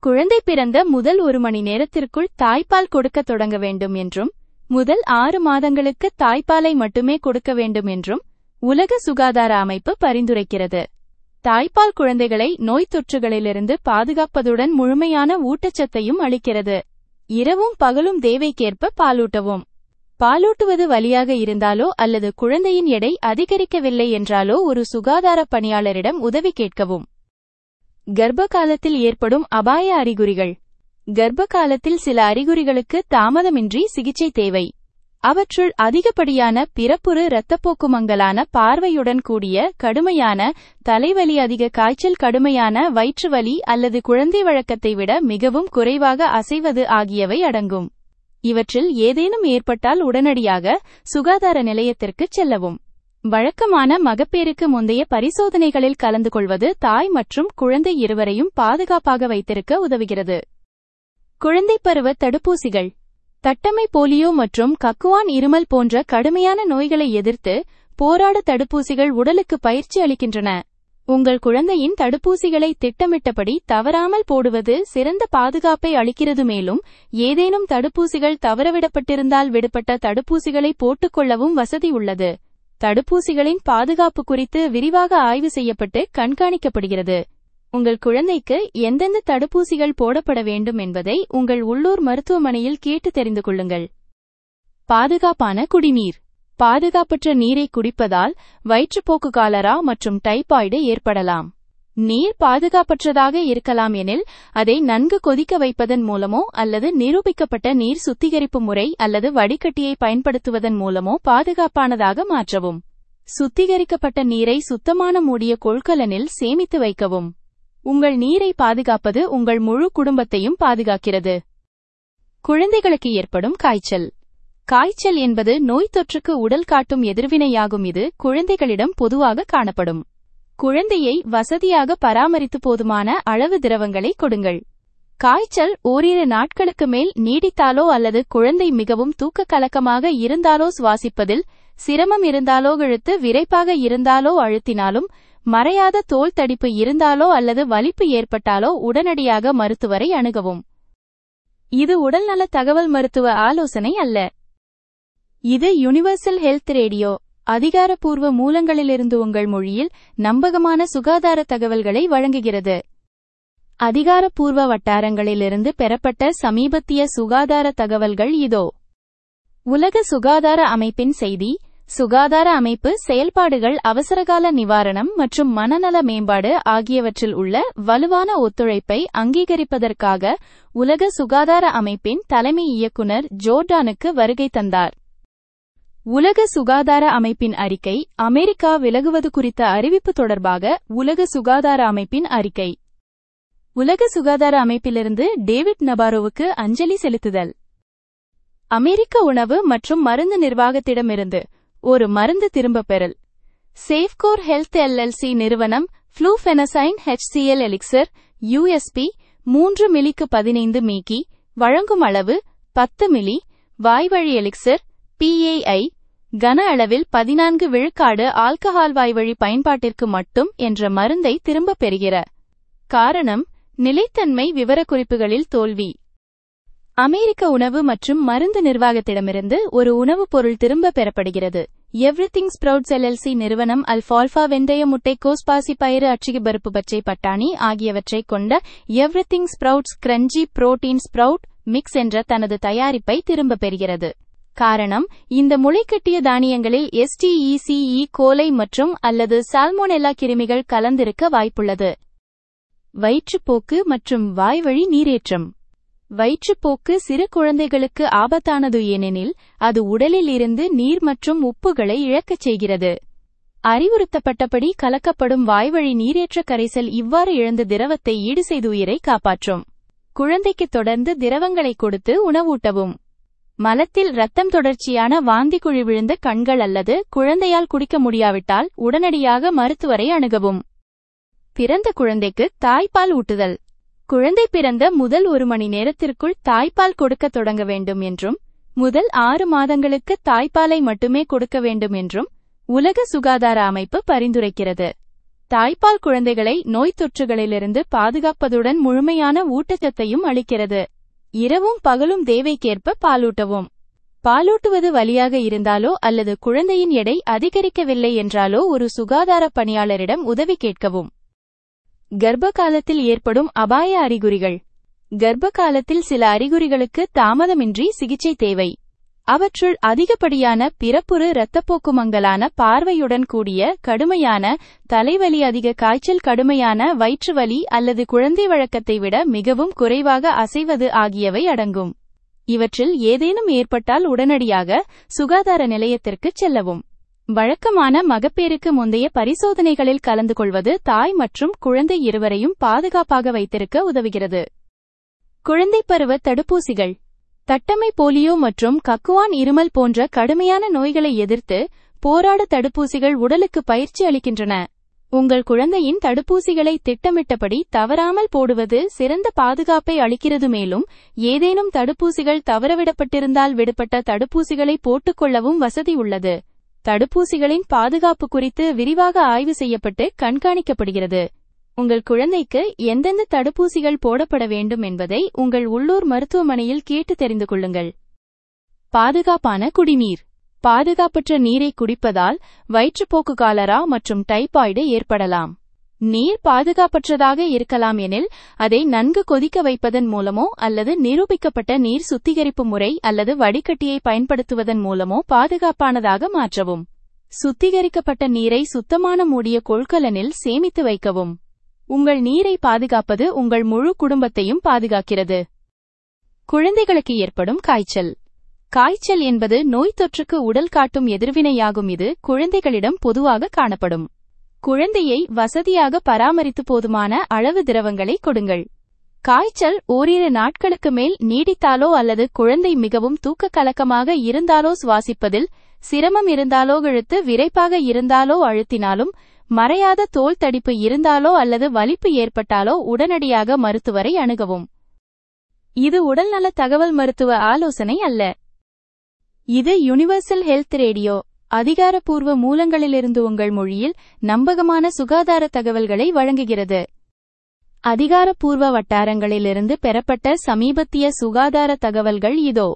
குழந்தை பிறந்த முதல் ஒரு மணி நேரத்திற்குள் தாய்ப்பால் கொடுக்க தொடங்க வேண்டும் என்றும் முதல் ஆறு மாதங்களுக்கு தாய்ப்பாலை மட்டுமே கொடுக்க வேண்டும் என்றும் உலக சுகாதார அமைப்பு பரிந்துரைக்கிறது தாய்ப்பால் குழந்தைகளை நோய் தொற்றுகளிலிருந்து பாதுகாப்பதுடன் முழுமையான ஊட்டச்சத்தையும் அளிக்கிறது இரவும் பகலும் தேவைக்கேற்ப பாலூட்டவும் பாலூட்டுவது வலியாக இருந்தாலோ அல்லது குழந்தையின் எடை அதிகரிக்கவில்லை என்றாலோ ஒரு சுகாதார பணியாளரிடம் உதவி கேட்கவும் கர்ப்ப காலத்தில் ஏற்படும் அபாய அறிகுறிகள் கர்ப்ப காலத்தில் சில அறிகுறிகளுக்கு தாமதமின்றி சிகிச்சை தேவை அவற்றுள் அதிகப்படியான பிறப்புறு இரத்தப்போக்கு மங்கலான பார்வையுடன் கூடிய கடுமையான தலைவலி அதிக காய்ச்சல் கடுமையான வயிற்றுவலி அல்லது குழந்தை வழக்கத்தை விட மிகவும் குறைவாக அசைவது ஆகியவை அடங்கும் இவற்றில் ஏதேனும் ஏற்பட்டால் உடனடியாக சுகாதார நிலையத்திற்கு செல்லவும் வழக்கமான மகப்பேறுக்கு முந்தைய பரிசோதனைகளில் கலந்து கொள்வது தாய் மற்றும் குழந்தை இருவரையும் பாதுகாப்பாக வைத்திருக்க உதவுகிறது குழந்தை பருவ தடுப்பூசிகள் தட்டம்மை போலியோ மற்றும் கக்குவான் இருமல் போன்ற கடுமையான நோய்களை எதிர்த்து போராட தடுப்பூசிகள் உடலுக்கு பயிற்சி அளிக்கின்றன உங்கள் குழந்தையின் தடுப்பூசிகளை திட்டமிட்டபடி தவறாமல் போடுவது சிறந்த பாதுகாப்பை அளிக்கிறது மேலும் ஏதேனும் தடுப்பூசிகள் தவறவிடப்பட்டிருந்தால் விடுபட்ட தடுப்பூசிகளை போட்டுக்கொள்ளவும் வசதி உள்ளது தடுப்பூசிகளின் பாதுகாப்பு குறித்து விரிவாக ஆய்வு செய்யப்பட்டு கண்காணிக்கப்படுகிறது உங்கள் குழந்தைக்கு எந்தெந்த தடுப்பூசிகள் போடப்பட வேண்டும் என்பதை உங்கள் உள்ளூர் மருத்துவமனையில் கேட்டு தெரிந்து கொள்ளுங்கள் பாதுகாப்பான குடிநீர் பாதுகாப்பற்ற நீரை குடிப்பதால் வயிற்றுப்போக்கு காலரா மற்றும் டைபாய்டு ஏற்படலாம் நீர் பாதுகாப்பற்றதாக இருக்கலாம் எனில் அதை நன்கு கொதிக்க வைப்பதன் மூலமோ அல்லது நிரூபிக்கப்பட்ட நீர் சுத்திகரிப்பு முறை அல்லது வடிகட்டியை பயன்படுத்துவதன் மூலமோ பாதுகாப்பானதாக மாற்றவும் சுத்திகரிக்கப்பட்ட நீரை சுத்தமான மூடிய கொள்கலனில் சேமித்து வைக்கவும் உங்கள் நீரை பாதுகாப்பது உங்கள் முழு குடும்பத்தையும் பாதுகாக்கிறது குழந்தைகளுக்கு ஏற்படும் காய்ச்சல் காய்ச்சல் என்பது நோய் தொற்றுக்கு உடல் காட்டும் எதிர்வினையாகும் இது குழந்தைகளிடம் பொதுவாக காணப்படும் குழந்தையை வசதியாக பராமரித்து போதுமான அளவு திரவங்களை கொடுங்கள் காய்ச்சல் ஓரிரு நாட்களுக்கு மேல் நீடித்தாலோ அல்லது குழந்தை மிகவும் தூக்க கலக்கமாக இருந்தாலோ சுவாசிப்பதில் சிரமம் இருந்தாலோ இழுத்து விரைப்பாக இருந்தாலோ அழுத்தினாலும் மறையாத தோல் தடிப்பு இருந்தாலோ அல்லது வலிப்பு ஏற்பட்டாலோ உடனடியாக மருத்துவரை அணுகவும் இது உடல்நல தகவல் மருத்துவ ஆலோசனை அல்ல இது யுனிவர்சல் ஹெல்த் ரேடியோ அதிகாரப்பூர்வ மூலங்களிலிருந்து உங்கள் மொழியில் நம்பகமான சுகாதார தகவல்களை வழங்குகிறது அதிகாரப்பூர்வ வட்டாரங்களிலிருந்து பெறப்பட்ட சமீபத்திய சுகாதார தகவல்கள் இதோ உலக சுகாதார அமைப்பின் செய்தி சுகாதார அமைப்பு செயல்பாடுகள் அவசரகால நிவாரணம் மற்றும் மனநல மேம்பாடு ஆகியவற்றில் உள்ள வலுவான ஒத்துழைப்பை அங்கீகரிப்பதற்காக உலக சுகாதார அமைப்பின் தலைமை இயக்குனர் ஜோர்டானுக்கு வருகை தந்தார் உலக சுகாதார அமைப்பின் அறிக்கை அமெரிக்கா விலகுவது குறித்த அறிவிப்பு தொடர்பாக உலக சுகாதார அமைப்பின் அறிக்கை உலக சுகாதார அமைப்பிலிருந்து டேவிட் நபாரோவுக்கு அஞ்சலி செலுத்துதல் அமெரிக்க உணவு மற்றும் மருந்து நிர்வாகத்திடமிருந்து ஒரு மருந்து திரும்பப் பெறல் சேஃப்கோர் ஹெல்த் எல்எல்சி நிறுவனம் ஃப்ளூஃபெனசைன் ஹெச்சிஎல் எலிக்சர் யூஎஸ்பி மூன்று மில்லிக்கு பதினைந்து மீக்கி வழங்கும் அளவு பத்து மில்லி வாய்வழி எலிக்சர் பிஏஐ கன அளவில் பதினான்கு விழுக்காடு ஆல்கஹால் வாய்வழி பயன்பாட்டிற்கு மட்டும் என்ற மருந்தை திரும்பப் பெறுகிற காரணம் நிலைத்தன்மை விவரக்குறிப்புகளில் தோல்வி அமெரிக்க உணவு மற்றும் மருந்து நிர்வாகத்திடமிருந்து ஒரு உணவுப் பொருள் திரும்பப் பெறப்படுகிறது எவ்ரிதிங் ஸ்ப்ரவுட்ஸ் எல்எல்சி நிறுவனம் அல்ஃபால்ஃபா வெந்தய முட்டைக்கோஸ் பாசிப்பயிறு அச்சிகி பருப்பு பச்சை பட்டாணி ஆகியவற்றைக் கொண்ட everything sprouts crunchy protein sprout mix என்ற தனது தயாரிப்பை திரும்பப் பெறுகிறது காரணம் இந்த முளைக்கட்டிய தானியங்களில் எஸ்டிஇசிஇ கோலை மற்றும் அல்லது சால்மோனெல்லா கிருமிகள் கலந்திருக்க வாய்ப்புள்ளது வயிற்றுப்போக்கு மற்றும் வாய்வழி நீரேற்றம் வயிற்றுப்போக்கு சிறு குழந்தைகளுக்கு ஆபத்தானது ஏனெனில் அது உடலில் இருந்து நீர் மற்றும் உப்புகளை இழக்கச் செய்கிறது அறிவுறுத்தப்பட்டபடி கலக்கப்படும் வாய்வழி நீரேற்ற கரைசல் இவ்வாறு இழந்த திரவத்தை ஈடு செய்து உயிரை காப்பாற்றும் குழந்தைக்கு தொடர்ந்து திரவங்களை கொடுத்து உணவூட்டவும் மலத்தில் ரத்தம் தொடர்ச்சியான வாந்தி குழி விழுந்த கண்கள் அல்லது குழந்தையால் குடிக்க முடியாவிட்டால் உடனடியாக மருத்துவரை அணுகவும் பிறந்த குழந்தைக்கு தாய்ப்பால் ஊட்டுதல் குழந்தை பிறந்த முதல் ஒரு மணி நேரத்திற்குள் தாய்ப்பால் கொடுக்க தொடங்க வேண்டும் என்றும் முதல் ஆறு மாதங்களுக்கு தாய்ப்பாலை மட்டுமே கொடுக்க வேண்டும் என்றும் உலக சுகாதார அமைப்பு பரிந்துரைக்கிறது தாய்ப்பால் குழந்தைகளை நோய் தொற்றுகளிலிருந்து பாதுகாப்பதுடன் முழுமையான ஊட்டச்சத்தையும் அளிக்கிறது இரவும் பகலும் தேவைக்கேற்ப பாலூட்டவும் பாலூட்டுவது வலியாக இருந்தாலோ அல்லது குழந்தையின் எடை அதிகரிக்கவில்லை என்றாலோ ஒரு சுகாதார பணியாளரிடம் உதவி கேட்கவும் கர்ப்ப காலத்தில் ஏற்படும் அபாய அறிகுறிகள் கர்ப்ப காலத்தில் சில அறிகுறிகளுக்கு தாமதமின்றி சிகிச்சை தேவை அவற்றுள் அதிகப்படியான பிறப்புறு இரத்தப்போக்கு மங்கலான பார்வையுடன் கூடிய கடுமையான தலைவலி அதிக காய்ச்சல் கடுமையான வயிற்றுவலி அல்லது குழந்தை வழக்கத்தை விட மிகவும் குறைவாக அசைவது ஆகியவை அடங்கும் இவற்றில் ஏதேனும் ஏற்பட்டால் உடனடியாக சுகாதார நிலையத்திற்கு செல்லவும் வழக்கமான மகப்பேறுக்கு முந்தைய பரிசோதனைகளில் கலந்து கொள்வது தாய் மற்றும் குழந்தை இருவரையும் பாதுகாப்பாக வைத்திருக்க உதவுகிறது குழந்தை பருவ தடுப்பூசிகள் தட்டமை போலியோ மற்றும் கக்குவான் இருமல் போன்ற கடுமையான நோய்களை எதிர்த்து போராட தடுப்பூசிகள் உடலுக்கு பயிற்சி அளிக்கின்றன உங்கள் குழந்தையின் தடுப்பூசிகளை திட்டமிட்டபடி தவறாமல் போடுவது சிறந்த பாதுகாப்பை அளிக்கிறது மேலும் ஏதேனும் தடுப்பூசிகள் தவறவிடப்பட்டிருந்தால் விடுபட்ட தடுப்பூசிகளை போட்டுக்கொள்ளவும் வசதி உள்ளது தடுப்பூசிகளின் பாதுகாப்பு குறித்து விரிவாக ஆய்வு செய்யப்பட்டு கண்காணிக்கப்படுகிறது உங்கள் குழந்தைக்கு எந்தெந்த தடுப்பூசிகள் போடப்பட வேண்டும் என்பதை உங்கள் உள்ளூர் மருத்துவமனையில் கேட்டு தெரிந்து கொள்ளுங்கள் பாதுகாப்பான குடிநீர் பாதுகாப்பற்ற நீரை குடிப்பதால் வயிற்றுப்போக்கு காலரா மற்றும் டைபாய்டு ஏற்படலாம் நீர் பாதுகாப்பற்றதாக இருக்கலாம் எனில் அதை நன்கு கொதிக்க வைப்பதன் மூலமோ அல்லது நிரூபிக்கப்பட்ட நீர் சுத்திகரிப்பு முறை அல்லது வடிகட்டியை பயன்படுத்துவதன் மூலமோ பாதுகாப்பானதாக மாற்றவும் சுத்திகரிக்கப்பட்ட நீரை சுத்தமான மூடிய கொள்கலனில் சேமித்து வைக்கவும் உங்கள் நீரை பாதுகாப்பது உங்கள் முழு குடும்பத்தையும் பாதுகாக்கிறது குழந்தைகளுக்கு ஏற்படும் காய்ச்சல் காய்ச்சல் என்பது நோய் தொற்றுக்கு உடல் காட்டும் எதிர்வினையாகும் இது குழந்தைகளிடம் பொதுவாக காணப்படும் குழந்தையை வசதியாக பராமரித்து போதுமான அளவு திரவங்களை கொடுங்கள் காய்ச்சல் ஓரிரு நாட்களுக்கு மேல் நீடித்தாலோ அல்லது குழந்தை மிகவும் தூக்க கலக்கமாக இருந்தாலோ சுவாசிப்பதில் சிரமம் இருந்தாலோ இழுத்து விரைப்பாக இருந்தாலோ அழுத்தினாலும் மறையாத தோல் தடிப்பு இருந்தாலோ அல்லது வலிப்பு ஏற்பட்டாலோ உடனடியாக மருத்துவரை அணுகவும் இது உடல்நல தகவல் மருத்துவ ஆலோசனை அல்ல இது யுனிவர்சல் ஹெல்த் ரேடியோ அதிகாரப்பூர்வ மூலங்களிலிருந்து உங்கள் மொழியில் நம்பகமான சுகாதார தகவல்களை வழங்குகிறது அதிகாரப்பூர்வ வட்டாரங்களிலிருந்து பெறப்பட்ட சமீபத்திய சுகாதார தகவல்கள் இதோ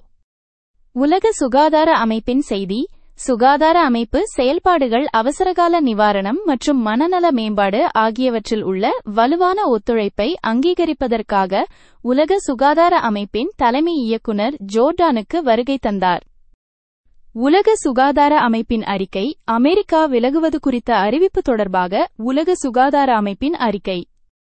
உலக சுகாதார அமைப்பின் செய்தி சுகாதார அமைப்பு செயல்பாடுகள் அவசரகால நிவாரணம் மற்றும் மனநல மேம்பாடு ஆகியவற்றில் உள்ள வலுவான ஒத்துழைப்பை அங்கீகரிப்பதற்காக உலக சுகாதார அமைப்பின் தலைமை இயக்குனர் ஜோர்டானுக்கு வருகை தந்தார் உலக சுகாதார அமைப்பின் அறிக்கை அமெரிக்கா விலகுவது குறித்த அறிவிப்பு தொடர்பாக உலக சுகாதார அமைப்பின் அறிக்கை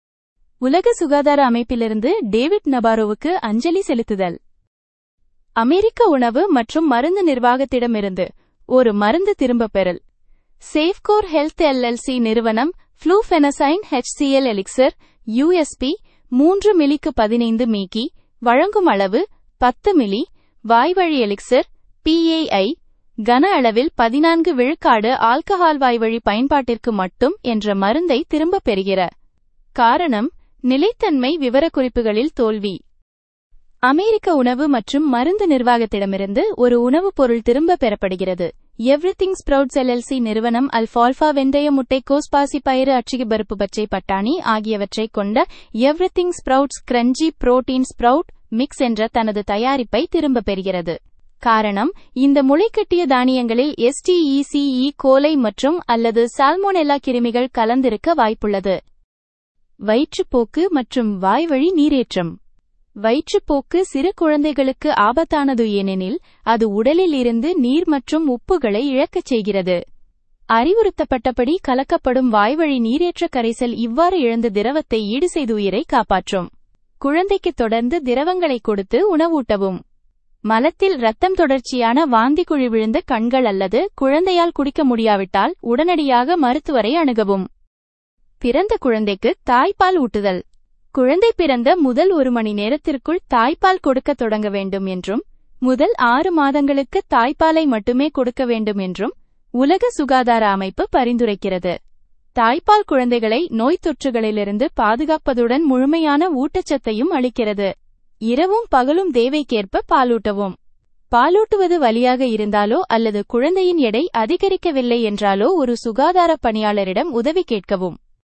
உலக சுகாதார அமைப்பிலிருந்து டேவிட் நபாரோவுக்கு அஞ்சலி செலுத்துதல் அமெரிக்க உணவு மற்றும் மருந்து நிர்வாகத்திடமிருந்து ஒரு மருந்து திரும்பப் பெறல் சேஃப்கோர் ஹெல்த் எல்எல்சி நிறுவனம் ஃப்ளூஃபெனசைன் ஹெச்சிஎல் எலிக்சர் யூஎஸ்பி மூன்று மில்லிக்கு பதினைந்து மீக்கி வழங்கும் அளவு பத்து மில்லி வாய்வழி எலிக்சர் பிஏஐ கன அளவில் பதினான்கு விழுக்காடு ஆல்கஹால் வாய்வழி பயன்பாட்டிற்கு மட்டும் என்ற மருந்தை திரும்பப் பெறுகிற காரணம் நிலைத்தன்மை விவரக்குறிப்புகளில் தோல்வி அமெரிக்க உணவு மற்றும் மருந்து நிர்வாகத்திடமிருந்து ஒரு உணவுப் பொருள் திரும்ப பெறப்படுகிறது எவ்ரிதிங் ஸ்ப்ரவுட்ஸ் எல்எல்சி நிறுவனம் அல்ஃபால்ஃபா வெந்தய முட்டைக்கோஸ் பாசிப்பயிறு அச்சிகி பருப்பு பச்சை பட்டாணி ஆகியவற்றைக் கொண்ட everything sprouts crunchy protein sprout mix என்ற தனது தயாரிப்பை திரும்பப் பெறுகிறது காரணம் இந்த முளைக்கட்டிய தானியங்களில் எஸ்டிஇசிஇ கோலை மற்றும் அல்லது சால்மோனெல்லா கிருமிகள் கலந்திருக்க வாய்ப்புள்ளது வயிற்றுப்போக்கு மற்றும் வாய்வழி நீரேற்றம் வயிற்றுப்போக்கு சிறு குழந்தைகளுக்கு ஆபத்தானது ஏனெனில் அது உடலில் இருந்து நீர் மற்றும் உப்புகளை இழக்கச் செய்கிறது அறிவுறுத்தப்பட்டபடி கலக்கப்படும் வாய்வழி நீரேற்ற கரைசல் இவ்வாறு இழந்த திரவத்தை ஈடு செய்து உயிரை காப்பாற்றும் குழந்தைக்கு தொடர்ந்து திரவங்களை கொடுத்து உணவூட்டவும் மலத்தில் ரத்தம் தொடர்ச்சியான வாந்தி குழி விழுந்த கண்கள் அல்லது குழந்தையால் குடிக்க முடியாவிட்டால் உடனடியாக மருத்துவரை அணுகவும் பிறந்த குழந்தைக்கு தாய்ப்பால் ஊட்டுதல் குழந்தை பிறந்த முதல் ஒரு மணி நேரத்திற்குள் தாய்ப்பால் கொடுக்க தொடங்க வேண்டும் என்றும் முதல் ஆறு மாதங்களுக்கு தாய்ப்பாலை மட்டுமே கொடுக்க வேண்டும் என்றும் உலக சுகாதார அமைப்பு பரிந்துரைக்கிறது தாய்ப்பால் குழந்தைகளை நோய் தொற்றுகளிலிருந்து பாதுகாப்பதுடன் முழுமையான ஊட்டச்சத்தையும் அளிக்கிறது இரவும் பகலும் தேவைக்கேற்ப பாலூட்டவும் பாலூட்டுவது வலியாக இருந்தாலோ அல்லது குழந்தையின் எடை அதிகரிக்கவில்லை என்றாலோ ஒரு சுகாதார பணியாளரிடம் உதவி கேட்கவும்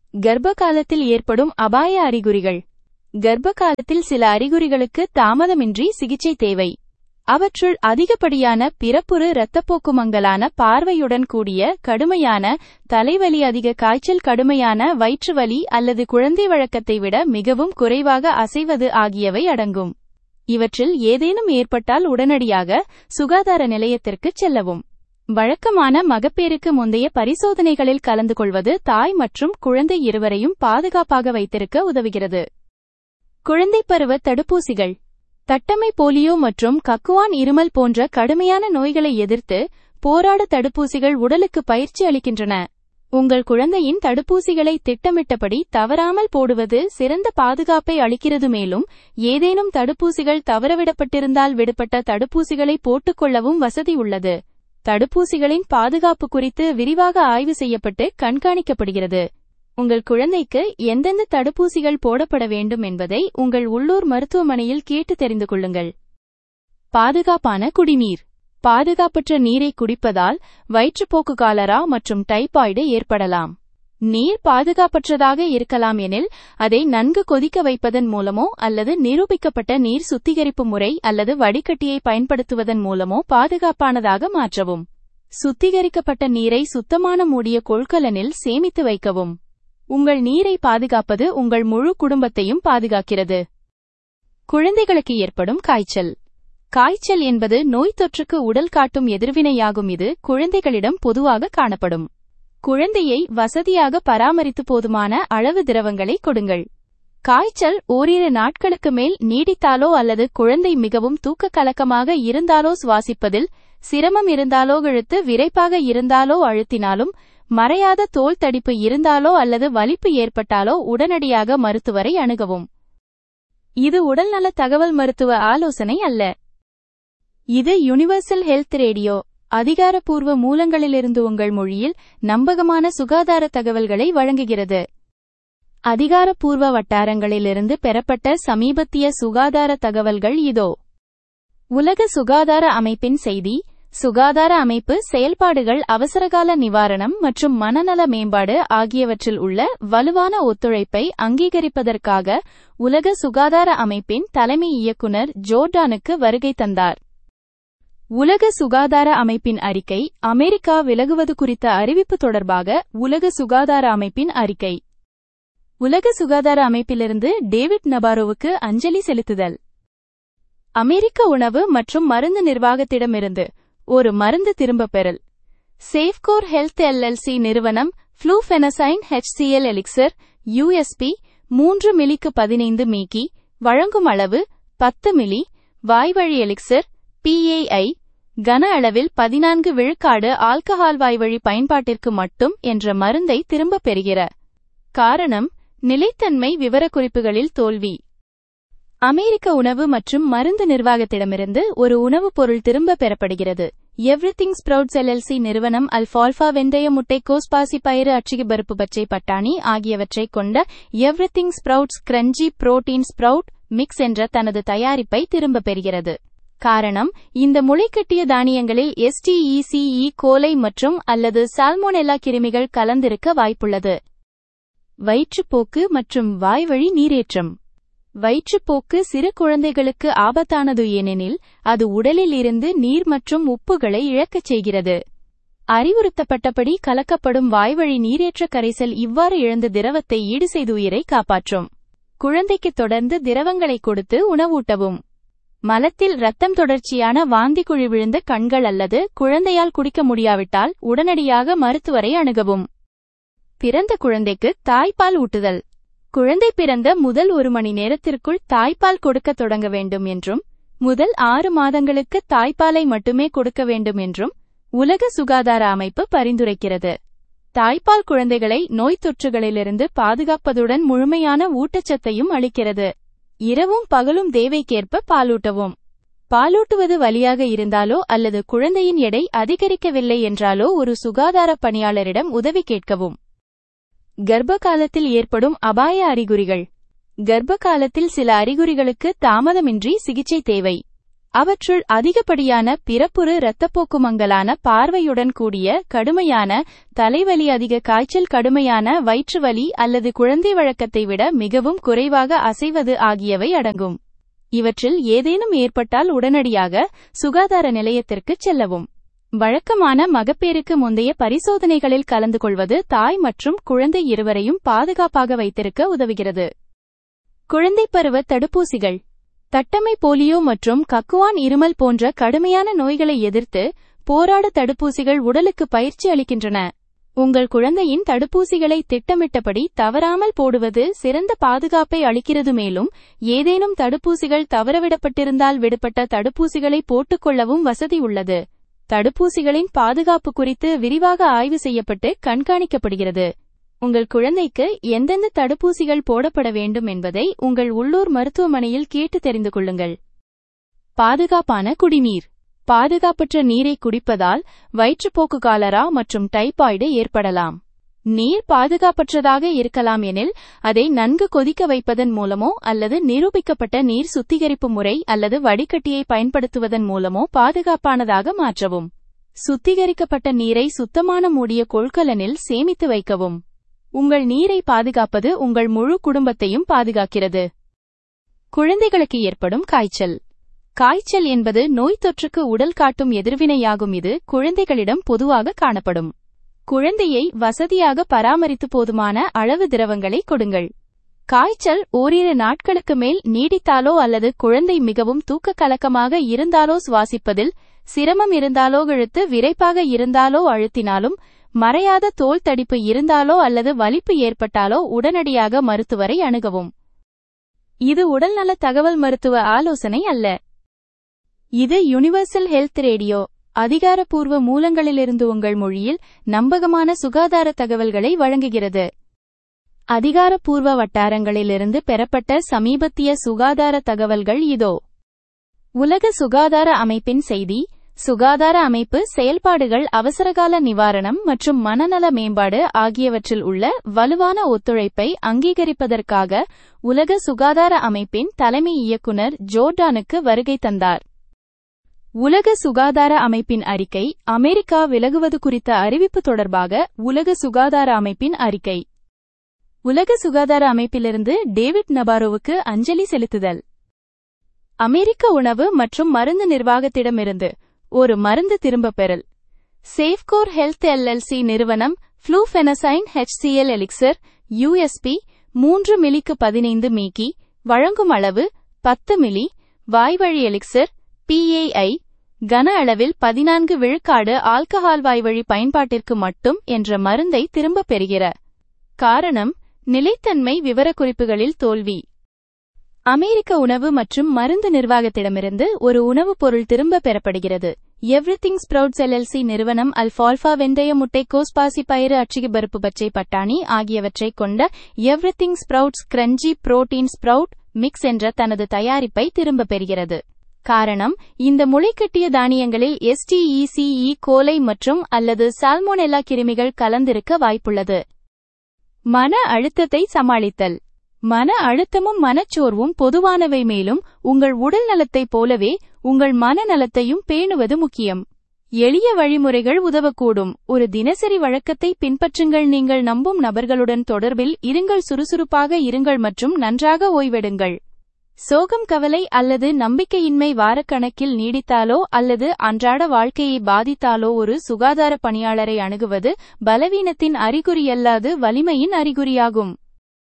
கர்ப்ப காலத்தில் ஏற்படும் அபாய அறிகுறிகள் கர்ப்ப காலத்தில் சில அறிகுறிகளுக்கு தாமதமின்றி சிகிச்சை தேவை அவற்றுள் அதிகப்படியான பிறப்புறு இரத்தப்போக்கு மங்கலான பார்வையுடன் கூடிய கடுமையான தலைவலி அதிக காய்ச்சல் கடுமையான வயிற்றுவலி அல்லது குழந்தை வழக்கத்தை விட மிகவும் குறைவாக அசைவது ஆகியவை அடங்கும் இவற்றில் ஏதேனும் ஏற்பட்டால் உடனடியாக சுகாதார நிலையத்திற்கு செல்லவும் வழக்கமான மகப்பேறுக்கு முந்தைய பரிசோதனைகளில் கலந்து கொள்வது தாய் மற்றும் குழந்தை இருவரையும் பாதுகாப்பாக வைத்திருக்க உதவுகிறது குழந்தை பருவ தடுப்பூசிகள் தட்டமை போலியோ மற்றும் கக்குவான் இருமல் போன்ற கடுமையான நோய்களை எதிர்த்து போராட தடுப்பூசிகள் உடலுக்கு பயிற்சி அளிக்கின்றன உங்கள் குழந்தையின் தடுப்பூசிகளை திட்டமிட்டபடி தவறாமல் போடுவது சிறந்த பாதுகாப்பை அளிக்கிறது மேலும் ஏதேனும் தடுப்பூசிகள் தவறவிடப்பட்டிருந்தால் விடுபட்ட தடுப்பூசிகளை போட்டுக்கொள்ளவும் வசதி உள்ளது தடுப்பூசிகளின் பாதுகாப்பு குறித்து விரிவாக ஆய்வு செய்யப்பட்டு கண்காணிக்கப்படுகிறது உங்கள் குழந்தைக்கு எந்தெந்த தடுப்பூசிகள் போடப்பட வேண்டும் என்பதை உங்கள் உள்ளூர் மருத்துவமனையில் கேட்டு தெரிந்து கொள்ளுங்கள் பாதுகாப்பான குடிநீர் பாதுகாப்பற்ற நீரை குடிப்பதால் வயிற்றுப்போக்கு காலரா மற்றும் டைபாய்டு ஏற்படலாம் நீர் பாதுகாப்பற்றதாக இருக்கலாம் எனில் அதை நன்கு கொதிக்க வைப்பதன் மூலமோ அல்லது நிரூபிக்கப்பட்ட நீர் சுத்திகரிப்பு முறை அல்லது வடிகட்டியை பயன்படுத்துவதன் மூலமோ பாதுகாப்பானதாக மாற்றவும் சுத்திகரிக்கப்பட்ட நீரை சுத்தமான மூடிய கொள்கலனில் சேமித்து வைக்கவும் உங்கள் நீரை பாதுகாப்பது உங்கள் முழு குடும்பத்தையும் பாதுகாக்கிறது குழந்தைகளுக்கு ஏற்படும் காய்ச்சல் காய்ச்சல் என்பது நோய் தொற்றுக்கு உடல் காட்டும் எதிர்வினையாகும் இது குழந்தைகளிடம் பொதுவாக காணப்படும் குழந்தையை வசதியாக பராமரித்து போதுமான அளவு திரவங்களை கொடுங்கள் காய்ச்சல் ஓரிரு நாட்களுக்கு மேல் நீடித்தாலோ அல்லது குழந்தை மிகவும் தூக்க கலக்கமாக இருந்தாலோ சுவாசிப்பதில் சிரமம் இருந்தாலோ இழுத்து விரைப்பாக இருந்தாலோ அழுத்தினாலும் மறையாத தோல் தடிப்பு இருந்தாலோ அல்லது வலிப்பு ஏற்பட்டாலோ உடனடியாக மருத்துவரை அணுகவும் இது உடல்நல தகவல் மருத்துவ ஆலோசனை அல்ல இது யுனிவர்சல் ஹெல்த் ரேடியோ அதிகாரப்பூர்வ மூலங்களிலிருந்து உங்கள் மொழியில் நம்பகமான சுகாதார தகவல்களை வழங்குகிறது அதிகாரப்பூர்வ வட்டாரங்களிலிருந்து பெறப்பட்ட சமீபத்திய சுகாதார தகவல்கள் இதோ உலக சுகாதார அமைப்பின் செய்தி சுகாதார அமைப்பு செயல்பாடுகள் அவசரகால நிவாரணம் மற்றும் மனநல மேம்பாடு ஆகியவற்றில் உள்ள வலுவான ஒத்துழைப்பை அங்கீகரிப்பதற்காக உலக சுகாதார அமைப்பின் தலைமை இயக்குனர் ஜோர்டானுக்கு வருகை தந்தார் உலக சுகாதார அமைப்பின் அறிக்கை அமெரிக்கா விலகுவது குறித்த அறிவிப்பு தொடர்பாக உலக சுகாதார அமைப்பின் அறிக்கை உலக சுகாதார அமைப்பிலிருந்து டேவிட் நபாரோவுக்கு அஞ்சலி செலுத்துதல் அமெரிக்க உணவு மற்றும் மருந்து நிர்வாகத்திடமிருந்து ஒரு மருந்து திரும்பப் பெறல் சேஃப்கோர் ஹெல்த் எல்எல்சி நிறுவனம் ஃப்ளூஃபெனசைன் ஹெச்சிஎல் எலிக்சர் யூஎஸ்பி மூன்று மில்லிக்கு பதினைந்து மீக்கி வழங்கும் அளவு பத்து மில்லி வாய்வழி எலிக்சர் பிஏஐ கன அளவில் பதினான்கு விழுக்காடு ஆல்கஹால் வாய்வழி பயன்பாட்டிற்கு மட்டும் என்ற மருந்தை திரும்பப் பெறுகிற காரணம் நிலைத்தன்மை விவரக்குறிப்புகளில் தோல்வி அமெரிக்க உணவு மற்றும் மருந்து நிர்வாகத்திடமிருந்து ஒரு உணவுப் பொருள் திரும்பப் பெறப்படுகிறது எவ்ரிதிங் ஸ்ப்ரவுட்ஸ் எல்எல்சி நிறுவனம் அல்ஃபால்ஃபா வெந்தய முட்டைக்கோஸ் பாசிப்பயிறு அச்சிகி பருப்பு பச்சை பட்டாணி ஆகியவற்றைக் கொண்ட everything sprouts crunchy protein sprout mix என்ற தனது தயாரிப்பை திரும்பப் பெறுகிறது காரணம் இந்த முளைக்கட்டிய தானியங்களில் எஸ்டிஇசிஇ கோலை மற்றும் அல்லது சால்மோனெல்லா கிருமிகள் கலந்திருக்க வாய்ப்புள்ளது வயிற்றுப்போக்கு மற்றும் வாய்வழி நீரேற்றம் வயிற்றுப்போக்கு சிறு குழந்தைகளுக்கு ஆபத்தானது ஏனெனில் அது உடலில் இருந்து நீர் மற்றும் உப்புகளை இழக்கச் செய்கிறது அறிவுறுத்தப்பட்டபடி கலக்கப்படும் வாய்வழி நீரேற்ற கரைசல் இவ்வாறு இழந்த திரவத்தை ஈடு செய்து உயிரை காப்பாற்றும் குழந்தைக்கு தொடர்ந்து திரவங்களை கொடுத்து உணவூட்டவும் மலத்தில் ரத்தம் தொடர்ச்சியான வாந்தி குழி விழுந்த கண்கள் அல்லது குழந்தையால் குடிக்க முடியாவிட்டால் உடனடியாக மருத்துவரை அணுகவும் பிறந்த குழந்தைக்கு தாய்ப்பால் ஊட்டுதல் குழந்தை பிறந்த முதல் ஒரு மணி நேரத்திற்குள் தாய்ப்பால் கொடுக்க தொடங்க வேண்டும் என்றும் முதல் ஆறு மாதங்களுக்கு தாய்ப்பாலை மட்டுமே கொடுக்க வேண்டும் என்றும் உலக சுகாதார அமைப்பு பரிந்துரைக்கிறது தாய்ப்பால் குழந்தைகளை நோய் தொற்றுகளிலிருந்து பாதுகாப்பதுடன் முழுமையான ஊட்டச்சத்தையும் அளிக்கிறது இரவும் பகலும் தேவைக்கேற்ப பாலூட்டவும் பாலூட்டுவது வலியாக இருந்தாலோ அல்லது குழந்தையின் எடை அதிகரிக்கவில்லை என்றாலோ ஒரு சுகாதார பணியாளரிடம் உதவி கேட்கவும் கர்ப்ப காலத்தில் ஏற்படும் அபாய அறிகுறிகள் கர்ப்ப காலத்தில் சில அறிகுறிகளுக்கு தாமதமின்றி சிகிச்சை தேவை அவற்றுள் அதிகப்படியான பிறப்புறு இரத்தப்போக்கு மங்கலான பார்வையுடன் கூடிய கடுமையான தலைவலி அதிக காய்ச்சல் கடுமையான வயிற்றுவலி அல்லது குழந்தை வழக்கத்தை விட மிகவும் குறைவாக அசைவது ஆகியவை அடங்கும் இவற்றில் ஏதேனும் ஏற்பட்டால் உடனடியாக சுகாதார நிலையத்திற்கு செல்லவும் வழக்கமான மகப்பேறுக்கு முந்தைய பரிசோதனைகளில் கலந்து கொள்வது தாய் மற்றும் குழந்தை இருவரையும் பாதுகாப்பாக வைத்திருக்க உதவுகிறது குழந்தை பருவ தடுப்பூசிகள் தட்டம்மை போலியோ மற்றும் கக்குவான் இருமல் போன்ற கடுமையான நோய்களை எதிர்த்து போராட தடுப்பூசிகள் உடலுக்கு பயிற்சி அளிக்கின்றன உங்கள் குழந்தையின் தடுப்பூசிகளை திட்டமிட்டபடி தவறாமல் போடுவது சிறந்த பாதுகாப்பை அளிக்கிறது மேலும் ஏதேனும் தடுப்பூசிகள் தவறவிடப்பட்டிருந்தால் விடுபட்ட தடுப்பூசிகளை போட்டுக்கொள்ளவும் வசதி உள்ளது தடுப்பூசிகளின் பாதுகாப்பு குறித்து விரிவாக ஆய்வு செய்யப்பட்டு கண்காணிக்கப்படுகிறது உங்கள் குழந்தைக்கு எந்தெந்த தடுப்பூசிகள் போடப்பட வேண்டும் என்பதை உங்கள் உள்ளூர் மருத்துவமனையில் கேட்டு தெரிந்து கொள்ளுங்கள் பாதுகாப்பான குடிநீர் பாதுகாப்பற்ற நீரை குடிப்பதால் வயிற்றுப்போக்கு காலரா மற்றும் டைபாய்டு ஏற்படலாம் நீர் பாதுகாப்பற்றதாக இருக்கலாம் எனில் அதை நன்கு கொதிக்க வைப்பதன் மூலமோ அல்லது நிரூபிக்கப்பட்ட நீர் சுத்திகரிப்பு முறை அல்லது வடிகட்டியை பயன்படுத்துவதன் மூலமோ பாதுகாப்பானதாக மாற்றவும் சுத்திகரிக்கப்பட்ட நீரை சுத்தமான மூடிய கொள்கலனில் சேமித்து வைக்கவும் உங்கள் நீரை பாதுகாப்பது உங்கள் முழு குடும்பத்தையும் பாதுகாக்கிறது குழந்தைகளுக்கு ஏற்படும் காய்ச்சல் காய்ச்சல் என்பது நோய் தொற்றுக்கு உடல் காட்டும் எதிர்வினையாகும் இது குழந்தைகளிடம் பொதுவாக காணப்படும் குழந்தையை வசதியாக பராமரித்து போதுமான அளவு திரவங்களை கொடுங்கள் காய்ச்சல் ஓரிரு நாட்களுக்கு மேல் நீடித்தாலோ அல்லது குழந்தை மிகவும் தூக்க கலக்கமாக இருந்தாலோ சுவாசிப்பதில் சிரமம் இருந்தாலோ இழுத்து விரைப்பாக இருந்தாலோ அழுத்தினாலும் மறையாத தோல் தடிப்பு இருந்தாலோ அல்லது வலிப்பு ஏற்பட்டாலோ உடனடியாக மருத்துவரை அணுகவும் இது உடல்நல தகவல் மருத்துவ ஆலோசனை அல்ல இது யுனிவர்சல் ஹெல்த் ரேடியோ அதிகாரப்பூர்வ மூலங்களிலிருந்து உங்கள் மொழியில் நம்பகமான சுகாதார தகவல்களை வழங்குகிறது அதிகாரப்பூர்வ வட்டாரங்களிலிருந்து பெறப்பட்ட சமீபத்திய சுகாதார தகவல்கள் இதோ உலக சுகாதார அமைப்பின் செய்தி சுகாதார அமைப்பு செயல்பாடுகள் அவசரகால நிவாரணம் மற்றும் மனநல மேம்பாடு ஆகியவற்றில் உள்ள வலுவான ஒத்துழைப்பை அங்கீகரிப்பதற்காக உலக சுகாதார அமைப்பின் தலைமை இயக்குனர் ஜோர்டானுக்கு வருகை தந்தார் உலக சுகாதார அமைப்பின் அறிக்கை அமெரிக்கா விலகுவது குறித்த அறிவிப்பு தொடர்பாக உலக சுகாதார அமைப்பின் அறிக்கை உலக சுகாதார அமைப்பிலிருந்து டேவிட் நபாரோவுக்கு அஞ்சலி செலுத்துதல் அமெரிக்க உணவு மற்றும் மருந்து நிர்வாகத்திடமிருந்து ஒரு மருந்து திரும்பப் பெறல் சேஃப்கோர் ஹெல்த் எல்எல்சி நிறுவனம் ஃப்ளூஃபெனசைன் ஹெச்சிஎல் எலிக்சர் யூஎஸ்பி மூன்று மில்லிக்கு பதினைந்து மீக்கி வழங்கும் அளவு பத்து மில்லி வாய்வழி எலிக்சர் பிஏஐ கன அளவில் பதினான்கு விழுக்காடு ஆல்கஹால் வாய்வழி பயன்பாட்டிற்கு மட்டும் என்ற மருந்தை திரும்பப் பெறுகிற காரணம் நிலைத்தன்மை விவரக்குறிப்புகளில் தோல்வி அமெரிக்க உணவு மற்றும் மருந்து நிர்வாகத்திடமிருந்து ஒரு உணவுப் பொருள் திரும்ப பெறப்படுகிறது எவ்ரிதிங் ஸ்ப்ரவுட்ஸ் எல்எல்சி நிறுவனம் அல்ஃபால்ஃபா வெந்தய முட்டைக்கோஸ் பாசிப்பயிறு அச்சிகி பருப்பு பச்சை பட்டாணி ஆகியவற்றைக் கொண்ட everything sprouts crunchy protein sprout mix என்ற தனது தயாரிப்பை திரும்பப் பெறுகிறது காரணம் இந்த முளைக்கட்டிய தானியங்களில் எஸ்டிஇசிஇ கோலை மற்றும் அல்லது சால்மோனெல்லா கிருமிகள் கலந்திருக்க வாய்ப்புள்ளது மன அழுத்தத்தை சமாளித்தல் மன அழுத்தமும் மனச்சோர்வும் பொதுவானவை மேலும் உங்கள் உடல் நலத்தைப் போலவே உங்கள் மனநலத்தையும் பேணுவது முக்கியம் எளிய வழிமுறைகள் உதவக்கூடும் ஒரு தினசரி வழக்கத்தை பின்பற்றுங்கள் நீங்கள் நம்பும் நபர்களுடன் தொடர்பில் இருங்கள் சுறுசுறுப்பாக இருங்கள் மற்றும் நன்றாக ஓய்வெடுங்கள் சோகம் கவலை அல்லது நம்பிக்கையின்மை வாரக்கணக்கில் நீடித்தாலோ அல்லது அன்றாட வாழ்க்கையை பாதித்தாலோ ஒரு சுகாதார பணியாளரை அணுகுவது பலவீனத்தின் அறிகுறியல்லாது வலிமையின் அறிகுறியாகும்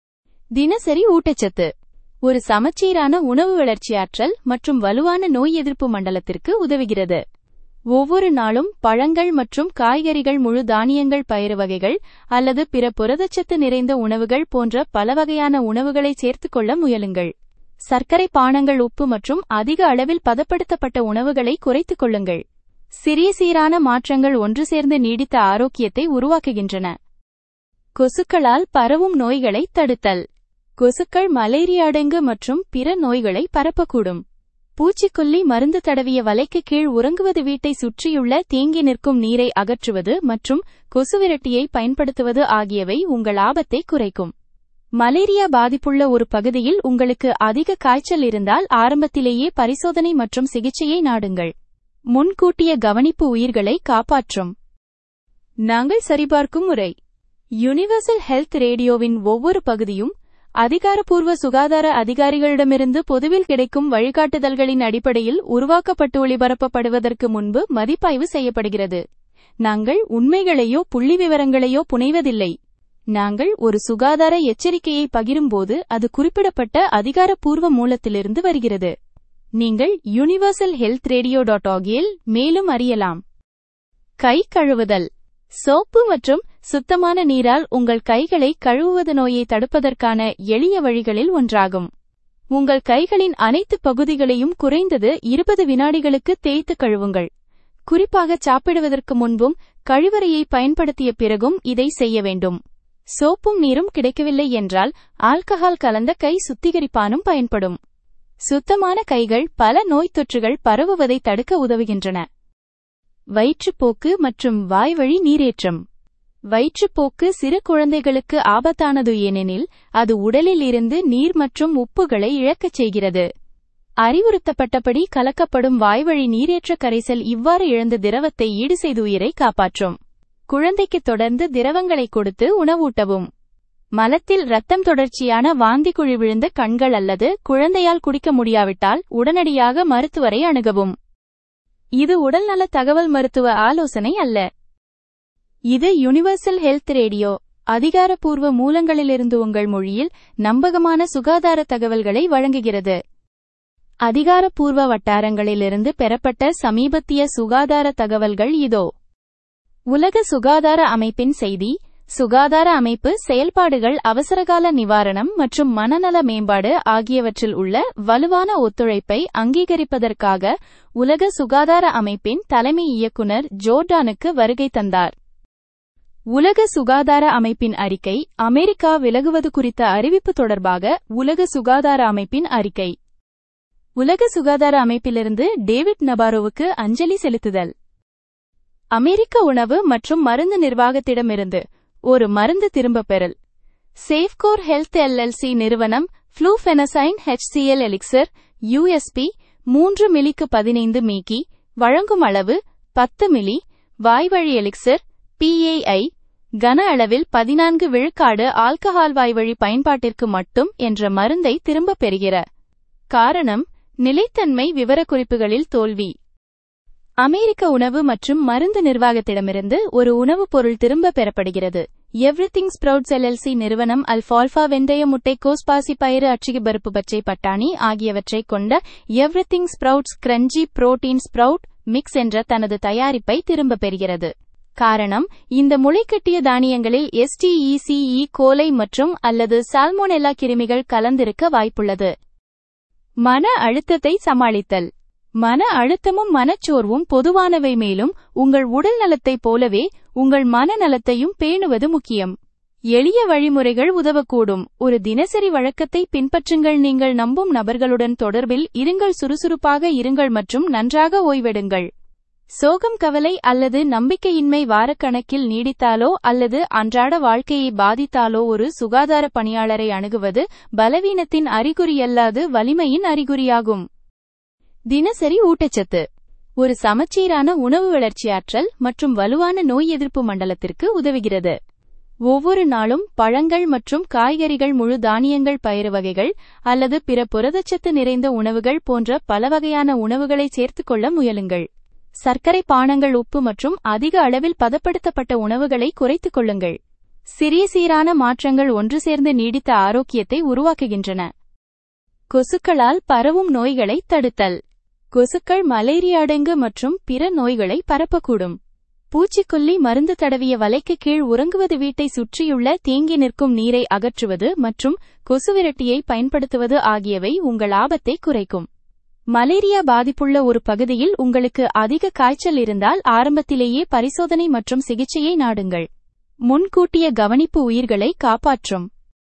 தினசரி ஊட்டச்சத்து ஒரு சமச்சீரான உணவு வளர்ச்சியாற்றல் மற்றும் வலுவான நோய் எதிர்ப்பு மண்டலத்திற்கு உதவுகிறது ஒவ்வொரு நாளும் பழங்கள் மற்றும் காய்கறிகள் முழு தானியங்கள் பயிறு வகைகள் அல்லது பிற புரதச்சத்து நிறைந்த உணவுகள் போன்ற பல வகையான உணவுகளை சேர்த்துக்கொள்ள முயலுங்கள் சர்க்கரை பானங்கள் உப்பு மற்றும் அதிக அளவில் பதப்படுத்தப்பட்ட உணவுகளை குறைத்துக் கொள்ளுங்கள் சிறிய சீரான மாற்றங்கள் ஒன்று சேர்ந்து நீடித்த ஆரோக்கியத்தை உருவாக்குகின்றன கொசுக்களால் பரவும் நோய்களை தடுத்தல் கொசுக்கள் மலேரியா அடங்கு மற்றும் பிற நோய்களை பரப்பக்கூடும் பூச்சிக்கொல்லி மருந்து தடவிய வலைக்கு கீழ் உறங்குவது வீட்டை சுற்றியுள்ள தேங்கி நிற்கும் நீரை அகற்றுவது மற்றும் கொசுவிரட்டியை பயன்படுத்துவது ஆகியவை உங்கள் ஆபத்தை குறைக்கும் மலேரியா பாதிப்புள்ள ஒரு பகுதியில் உங்களுக்கு அதிக காய்ச்சல் இருந்தால் ஆரம்பத்திலேயே பரிசோதனை மற்றும் சிகிச்சையை நாடுங்கள் முன்கூட்டிய கவனிப்பு உயிர்களை காப்பாற்றும் நாங்கள் சரிபார்க்கும் முறை யுனிவர்சல் ஹெல்த் ரேடியோவின் ஒவ்வொரு பகுதியும் அதிகாரப்பூர்வ சுகாதார அதிகாரிகளிடமிருந்து பொதுவில் கிடைக்கும் வழிகாட்டுதல்களின் அடிப்படையில் உருவாக்கப்பட்டு ஒளிபரப்பப்படுவதற்கு முன்பு மதிப்பாய்வு செய்யப்படுகிறது நாங்கள் உண்மைகளையோ புள்ளிவிவரங்களையோ புனைவதில்லை நாங்கள் ஒரு சுகாதார எச்சரிக்கையை பகிரும்போது அது குறிப்பிடப்பட்ட அதிகாரப்பூர்வ மூலத்திலிருந்து வருகிறது நீங்கள் யுனிவர்சல் ஹெல்த் ரேடியோ டாட் ஆகியில் மேலும் அறியலாம் கை கழுவுதல் சோப்பு மற்றும் சுத்தமான நீரால் உங்கள் கைகளை கழுவுவது நோயை தடுப்பதற்கான எளிய வழிகளில் ஒன்றாகும் உங்கள் கைகளின் அனைத்து பகுதிகளையும் குறைந்தது இருபது வினாடிகளுக்கு தேய்த்து கழுவுங்கள் குறிப்பாக சாப்பிடுவதற்கு முன்பும் கழிவறையை பயன்படுத்திய பிறகும் இதை செய்ய வேண்டும் சோப்பும் நீரும் கிடைக்கவில்லை என்றால் ஆல்கஹால் கலந்த கை சுத்திகரிப்பானும் பயன்படும் சுத்தமான கைகள் பல நோய் தொற்றுகள் பரவுவதை தடுக்க உதவுகின்றன வயிற்றுப்போக்கு மற்றும் வாய்வழி நீரேற்றம் வயிற்றுப்போக்கு சிறு குழந்தைகளுக்கு ஆபத்தானது ஏனெனில் அது உடலில் இருந்து நீர் மற்றும் உப்புகளை இழக்கச் செய்கிறது அறிவுறுத்தப்பட்டபடி கலக்கப்படும் வாய்வழி நீரேற்ற கரைசல் இவ்வாறு இழந்த திரவத்தை ஈடு செய்து உயிரை காப்பாற்றும் குழந்தைக்கு தொடர்ந்து திரவங்களை கொடுத்து உணவூட்டவும் மலத்தில் ரத்தம் தொடர்ச்சியான வாந்தி குழி விழுந்த கண்கள் அல்லது குழந்தையால் குடிக்க முடியாவிட்டால் உடனடியாக மருத்துவரை அணுகவும் இது உடல்நல தகவல் மருத்துவ ஆலோசனை அல்ல இது யுனிவர்சல் ஹெல்த் ரேடியோ அதிகாரப்பூர்வ மூலங்களிலிருந்து உங்கள் மொழியில் நம்பகமான சுகாதார தகவல்களை வழங்குகிறது அதிகாரப்பூர்வ வட்டாரங்களிலிருந்து பெறப்பட்ட சமீபத்திய சுகாதார தகவல்கள் இதோ உலக சுகாதார அமைப்பின் செய்தி சுகாதார அமைப்பு செயல்பாடுகள் அவசரகால நிவாரணம் மற்றும் மனநல மேம்பாடு ஆகியவற்றில் உள்ள வலுவான ஒத்துழைப்பை அங்கீகரிப்பதற்காக உலக சுகாதார அமைப்பின் தலைமை இயக்குனர் ஜோர்டானுக்கு வருகை தந்தார் உலக சுகாதார அமைப்பின் அறிக்கை அமெரிக்கா விலகுவது குறித்த அறிவிப்பு தொடர்பாக உலக சுகாதார அமைப்பின் அறிக்கை உலக சுகாதார அமைப்பிலிருந்து டேவிட் நபாரோவுக்கு அஞ்சலி செலுத்துதல் அமெரிக்க உணவு மற்றும் மருந்து நிர்வாகத்திடமிருந்து ஒரு மருந்து திரும்பப் பெறல் சேஃப்கோர் ஹெல்த் எல்எல்சி நிறுவனம் ஃப்ளூஃபெனசைன் ஹெச்சிஎல் எலிக்சர் யூஎஸ்பி மூன்று மில்லிக்கு பதினைந்து மீக்கி வழங்கும் அளவு பத்து மில்லி வாய்வழி எலிக்சர் பிஏஐ கன அளவில் பதினான்கு விழுக்காடு ஆல்கஹால் வாய்வழி பயன்பாட்டிற்கு மட்டும் என்ற மருந்தை திரும்பப் பெறுகிற காரணம் நிலைத்தன்மை விவரக்குறிப்புகளில் தோல்வி அமெரிக்க உணவு மற்றும் மருந்து நிர்வாகத்திடமிருந்து ஒரு உணவுப் பொருள் திரும்ப பெறப்படுகிறது எவ்ரிதிங் ஸ்ப்ரவுட்ஸ் எல்எல்சி நிறுவனம் அல்ஃபால்ஃபா வெந்தய முட்டைக்கோஸ் பாசிப்பயிறு அச்சிகி பருப்பு பச்சை பட்டாணி ஆகியவற்றைக் கொண்ட everything sprouts crunchy protein sprout mix என்ற தனது தயாரிப்பை திரும்பப் பெறுகிறது காரணம் இந்த முளைக்கட்டிய தானியங்களில் எஸ்டிஇசிஇ கோலை மற்றும் அல்லது சால்மோனெல்லா கிருமிகள் கலந்திருக்க வாய்ப்புள்ளது மன அழுத்தத்தை சமாளித்தல் மன அழுத்தமும் மனச்சோர்வும் பொதுவானவை மேலும் உங்கள் உடல் நலத்தைப் போலவே உங்கள் மனநலத்தையும் பேணுவது முக்கியம் எளிய வழிமுறைகள் உதவக்கூடும் ஒரு தினசரி வழக்கத்தை பின்பற்றுங்கள் நீங்கள் நம்பும் நபர்களுடன் தொடர்பில் இருங்கள் சுறுசுறுப்பாக இருங்கள் மற்றும் நன்றாக ஓய்வெடுங்கள் சோகம் கவலை அல்லது நம்பிக்கையின்மை வாரக்கணக்கில் நீடித்தாலோ அல்லது அன்றாட வாழ்க்கையை பாதித்தாலோ ஒரு சுகாதார பணியாளரை அணுகுவது பலவீனத்தின் அறிகுறியல்லாது வலிமையின் அறிகுறியாகும் தினசரி ஊட்டச்சத்து ஒரு சமச்சீரான உணவு வளர்ச்சியாற்றல் மற்றும் வலுவான நோய் எதிர்ப்பு மண்டலத்திற்கு உதவுகிறது ஒவ்வொரு நாளும் பழங்கள் மற்றும் காய்கறிகள் முழு தானியங்கள் பயிறு வகைகள் அல்லது பிற புரதச்சத்து நிறைந்த உணவுகள் போன்ற பல வகையான உணவுகளை சேர்த்துக்கொள்ள முயலுங்கள் சர்க்கரை பானங்கள் உப்பு மற்றும் அதிக அளவில் பதப்படுத்தப்பட்ட உணவுகளை குறைத்துக் கொள்ளுங்கள் சிறிய சீரான மாற்றங்கள் ஒன்று சேர்ந்து நீடித்த ஆரோக்கியத்தை உருவாக்குகின்றன கொசுக்களால் பரவும் நோய்களை தடுத்தல் கொசுக்கள் மலேரியா அடங்கு மற்றும் பிற நோய்களை பரப்பக்கூடும் பூச்சிக்கொல்லி மருந்து தடவிய வலைக்கு கீழ் உறங்குவது வீட்டை சுற்றியுள்ள தேங்கி நிற்கும் நீரை அகற்றுவது மற்றும் கொசுவிரட்டியை பயன்படுத்துவது ஆகியவை உங்கள் ஆபத்தை குறைக்கும் மலேரியா பாதிப்புள்ள ஒரு பகுதியில் உங்களுக்கு அதிக காய்ச்சல் இருந்தால் ஆரம்பத்திலேயே பரிசோதனை மற்றும் சிகிச்சையை நாடுங்கள் முன்கூட்டிய கவனிப்பு உயிர்களை காப்பாற்றும்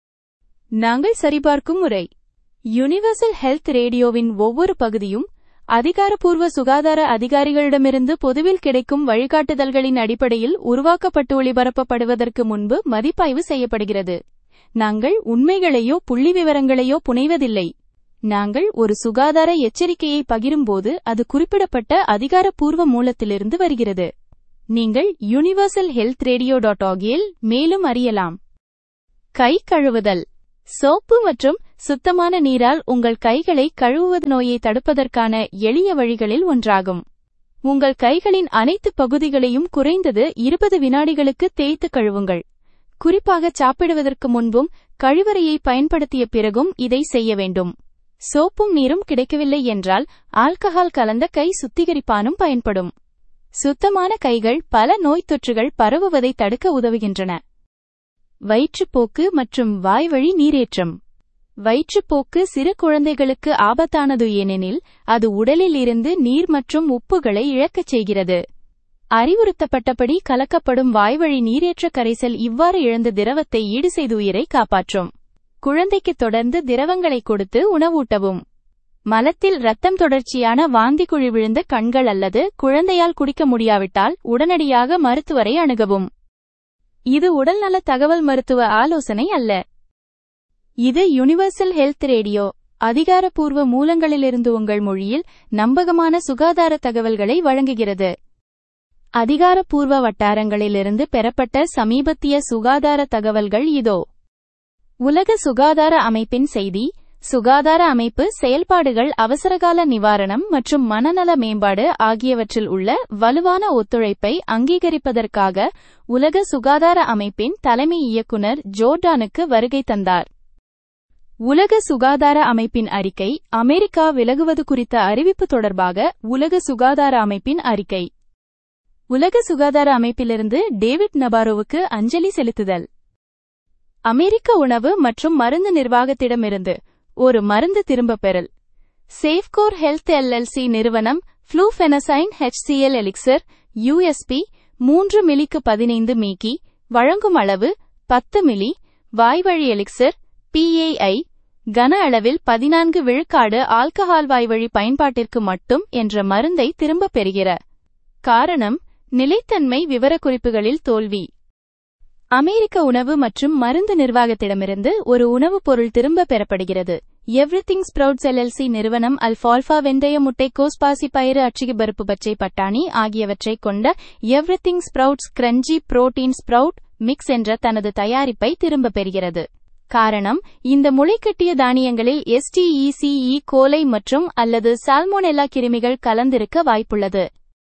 நாங்கள் சரிபார்க்கும் முறை யுனிவர்சல் ஹெல்த் ரேடியோவின் ஒவ்வொரு பகுதியும் அதிகாரப்பூர்வ சுகாதார அதிகாரிகளிடமிருந்து பொதுவில் கிடைக்கும் வழிகாட்டுதல்களின் அடிப்படையில் உருவாக்கப்பட்டு ஒளிபரப்பப்படுவதற்கு முன்பு மதிப்பாய்வு செய்யப்படுகிறது நாங்கள் உண்மைகளையோ புள்ளிவிவரங்களையோ புனைவதில்லை நாங்கள் ஒரு சுகாதார எச்சரிக்கையை பகிரும்போது அது குறிப்பிடப்பட்ட அதிகாரப்பூர்வ மூலத்திலிருந்து வருகிறது நீங்கள் யுனிவர்சல் ஹெல்த் ரேடியோ டாட் ஆகியில் மேலும் அறியலாம் கை கழுவுதல் சோப்பு மற்றும் சுத்தமான நீரால் உங்கள் கைகளை கழுவுவது நோயை தடுப்பதற்கான எளிய வழிகளில் ஒன்றாகும் உங்கள் கைகளின் அனைத்து பகுதிகளையும் குறைந்தது இருபது வினாடிகளுக்கு தேய்த்து கழுவுங்கள் குறிப்பாக சாப்பிடுவதற்கு முன்பும் கழிவறையை பயன்படுத்திய பிறகும் இதை செய்ய வேண்டும் சோப்பும் நீரும் கிடைக்கவில்லை என்றால் ஆல்கஹால் கலந்த கை சுத்திகரிப்பானும் பயன்படும் சுத்தமான கைகள் பல நோய்த் தொற்றுகள் பரவுவதை தடுக்க உதவுகின்றன வயிற்றுப்போக்கு மற்றும் வாய்வழி நீரேற்றம் வயிற்றுப்போக்கு சிறு குழந்தைகளுக்கு ஆபத்தானது ஏனெனில் அது உடலில் இருந்து நீர் மற்றும் உப்புகளை இழக்கச் செய்கிறது அறிவுறுத்தப்பட்டபடி கலக்கப்படும் வாய்வழி நீரேற்ற கரைசல் இவ்வாறு இழந்த திரவத்தை ஈடு செய்து உயிரை காப்பாற்றும் குழந்தைக்கு தொடர்ந்து திரவங்களை கொடுத்து உணவூட்டவும் மலத்தில் ரத்தம் தொடர்ச்சியான வாந்தி குழி விழுந்த கண்கள் அல்லது குழந்தையால் குடிக்க முடியாவிட்டால் உடனடியாக மருத்துவரை அணுகவும் இது உடல்நல தகவல் மருத்துவ ஆலோசனை அல்ல இது யுனிவர்சல் ஹெல்த் ரேடியோ அதிகாரப்பூர்வ மூலங்களிலிருந்து உங்கள் மொழியில் நம்பகமான சுகாதார தகவல்களை வழங்குகிறது அதிகாரப்பூர்வ வட்டாரங்களிலிருந்து பெறப்பட்ட சமீபத்திய சுகாதார தகவல்கள் இதோ உலக சுகாதார அமைப்பின் செய்தி சுகாதார அமைப்பு செயல்பாடுகள் அவசரகால நிவாரணம் மற்றும் மனநல மேம்பாடு ஆகியவற்றில் உள்ள வலுவான ஒத்துழைப்பை அங்கீகரிப்பதற்காக உலக சுகாதார அமைப்பின் தலைமை இயக்குனர் ஜோர்டானுக்கு வருகை தந்தார் உலக சுகாதார அமைப்பின் அறிக்கை அமெரிக்கா விலகுவது குறித்த அறிவிப்பு தொடர்பாக உலக சுகாதார அமைப்பின் அறிக்கை உலக சுகாதார அமைப்பிலிருந்து டேவிட் நபாரோவுக்கு அஞ்சலி செலுத்துதல் அமெரிக்க உணவு மற்றும் மருந்து நிர்வாகத்திடமிருந்து ஒரு மருந்து திரும்பப் பெறல் சேஃப்கோர் ஹெல்த் எல்எல்சி நிறுவனம் ஃப்ளூஃபெனசைன் ஹெச்சிஎல் எலிக்சர் யூஎஸ்பி மூன்று மில்லிக்கு பதினைந்து மீக்கி வழங்கும் அளவு பத்து மில்லி வாய்வழி எலிக்சர் பிஏஐ கன அளவில் பதினான்கு விழுக்காடு ஆல்கஹால் வாய்வழி பயன்பாட்டிற்கு மட்டும் என்ற மருந்தை திரும்பப் பெறுகிற காரணம் நிலைத்தன்மை விவரக்குறிப்புகளில் தோல்வி அமெரிக்க உணவு மற்றும் மருந்து நிர்வாகத்திடமிருந்து ஒரு உணவுப் பொருள் திரும்ப பெறப்படுகிறது எவ்ரிதிங் ஸ்ப்ரவுட்ஸ் எல்எல்சி நிறுவனம் அல்ஃபால்ஃபா வெந்தய முட்டைக்கோஸ் பாசிப்பயிறு அச்சிகி பருப்பு பச்சை பட்டாணி ஆகியவற்றைக் கொண்ட everything sprouts crunchy protein sprout mix என்ற தனது தயாரிப்பை திரும்பப் பெறுகிறது காரணம் இந்த முளைக்கட்டிய தானியங்களில் எஸ்டிஇசிஇ கோலை மற்றும் அல்லது சால்மோனெல்லா கிருமிகள் கலந்திருக்க வாய்ப்புள்ளது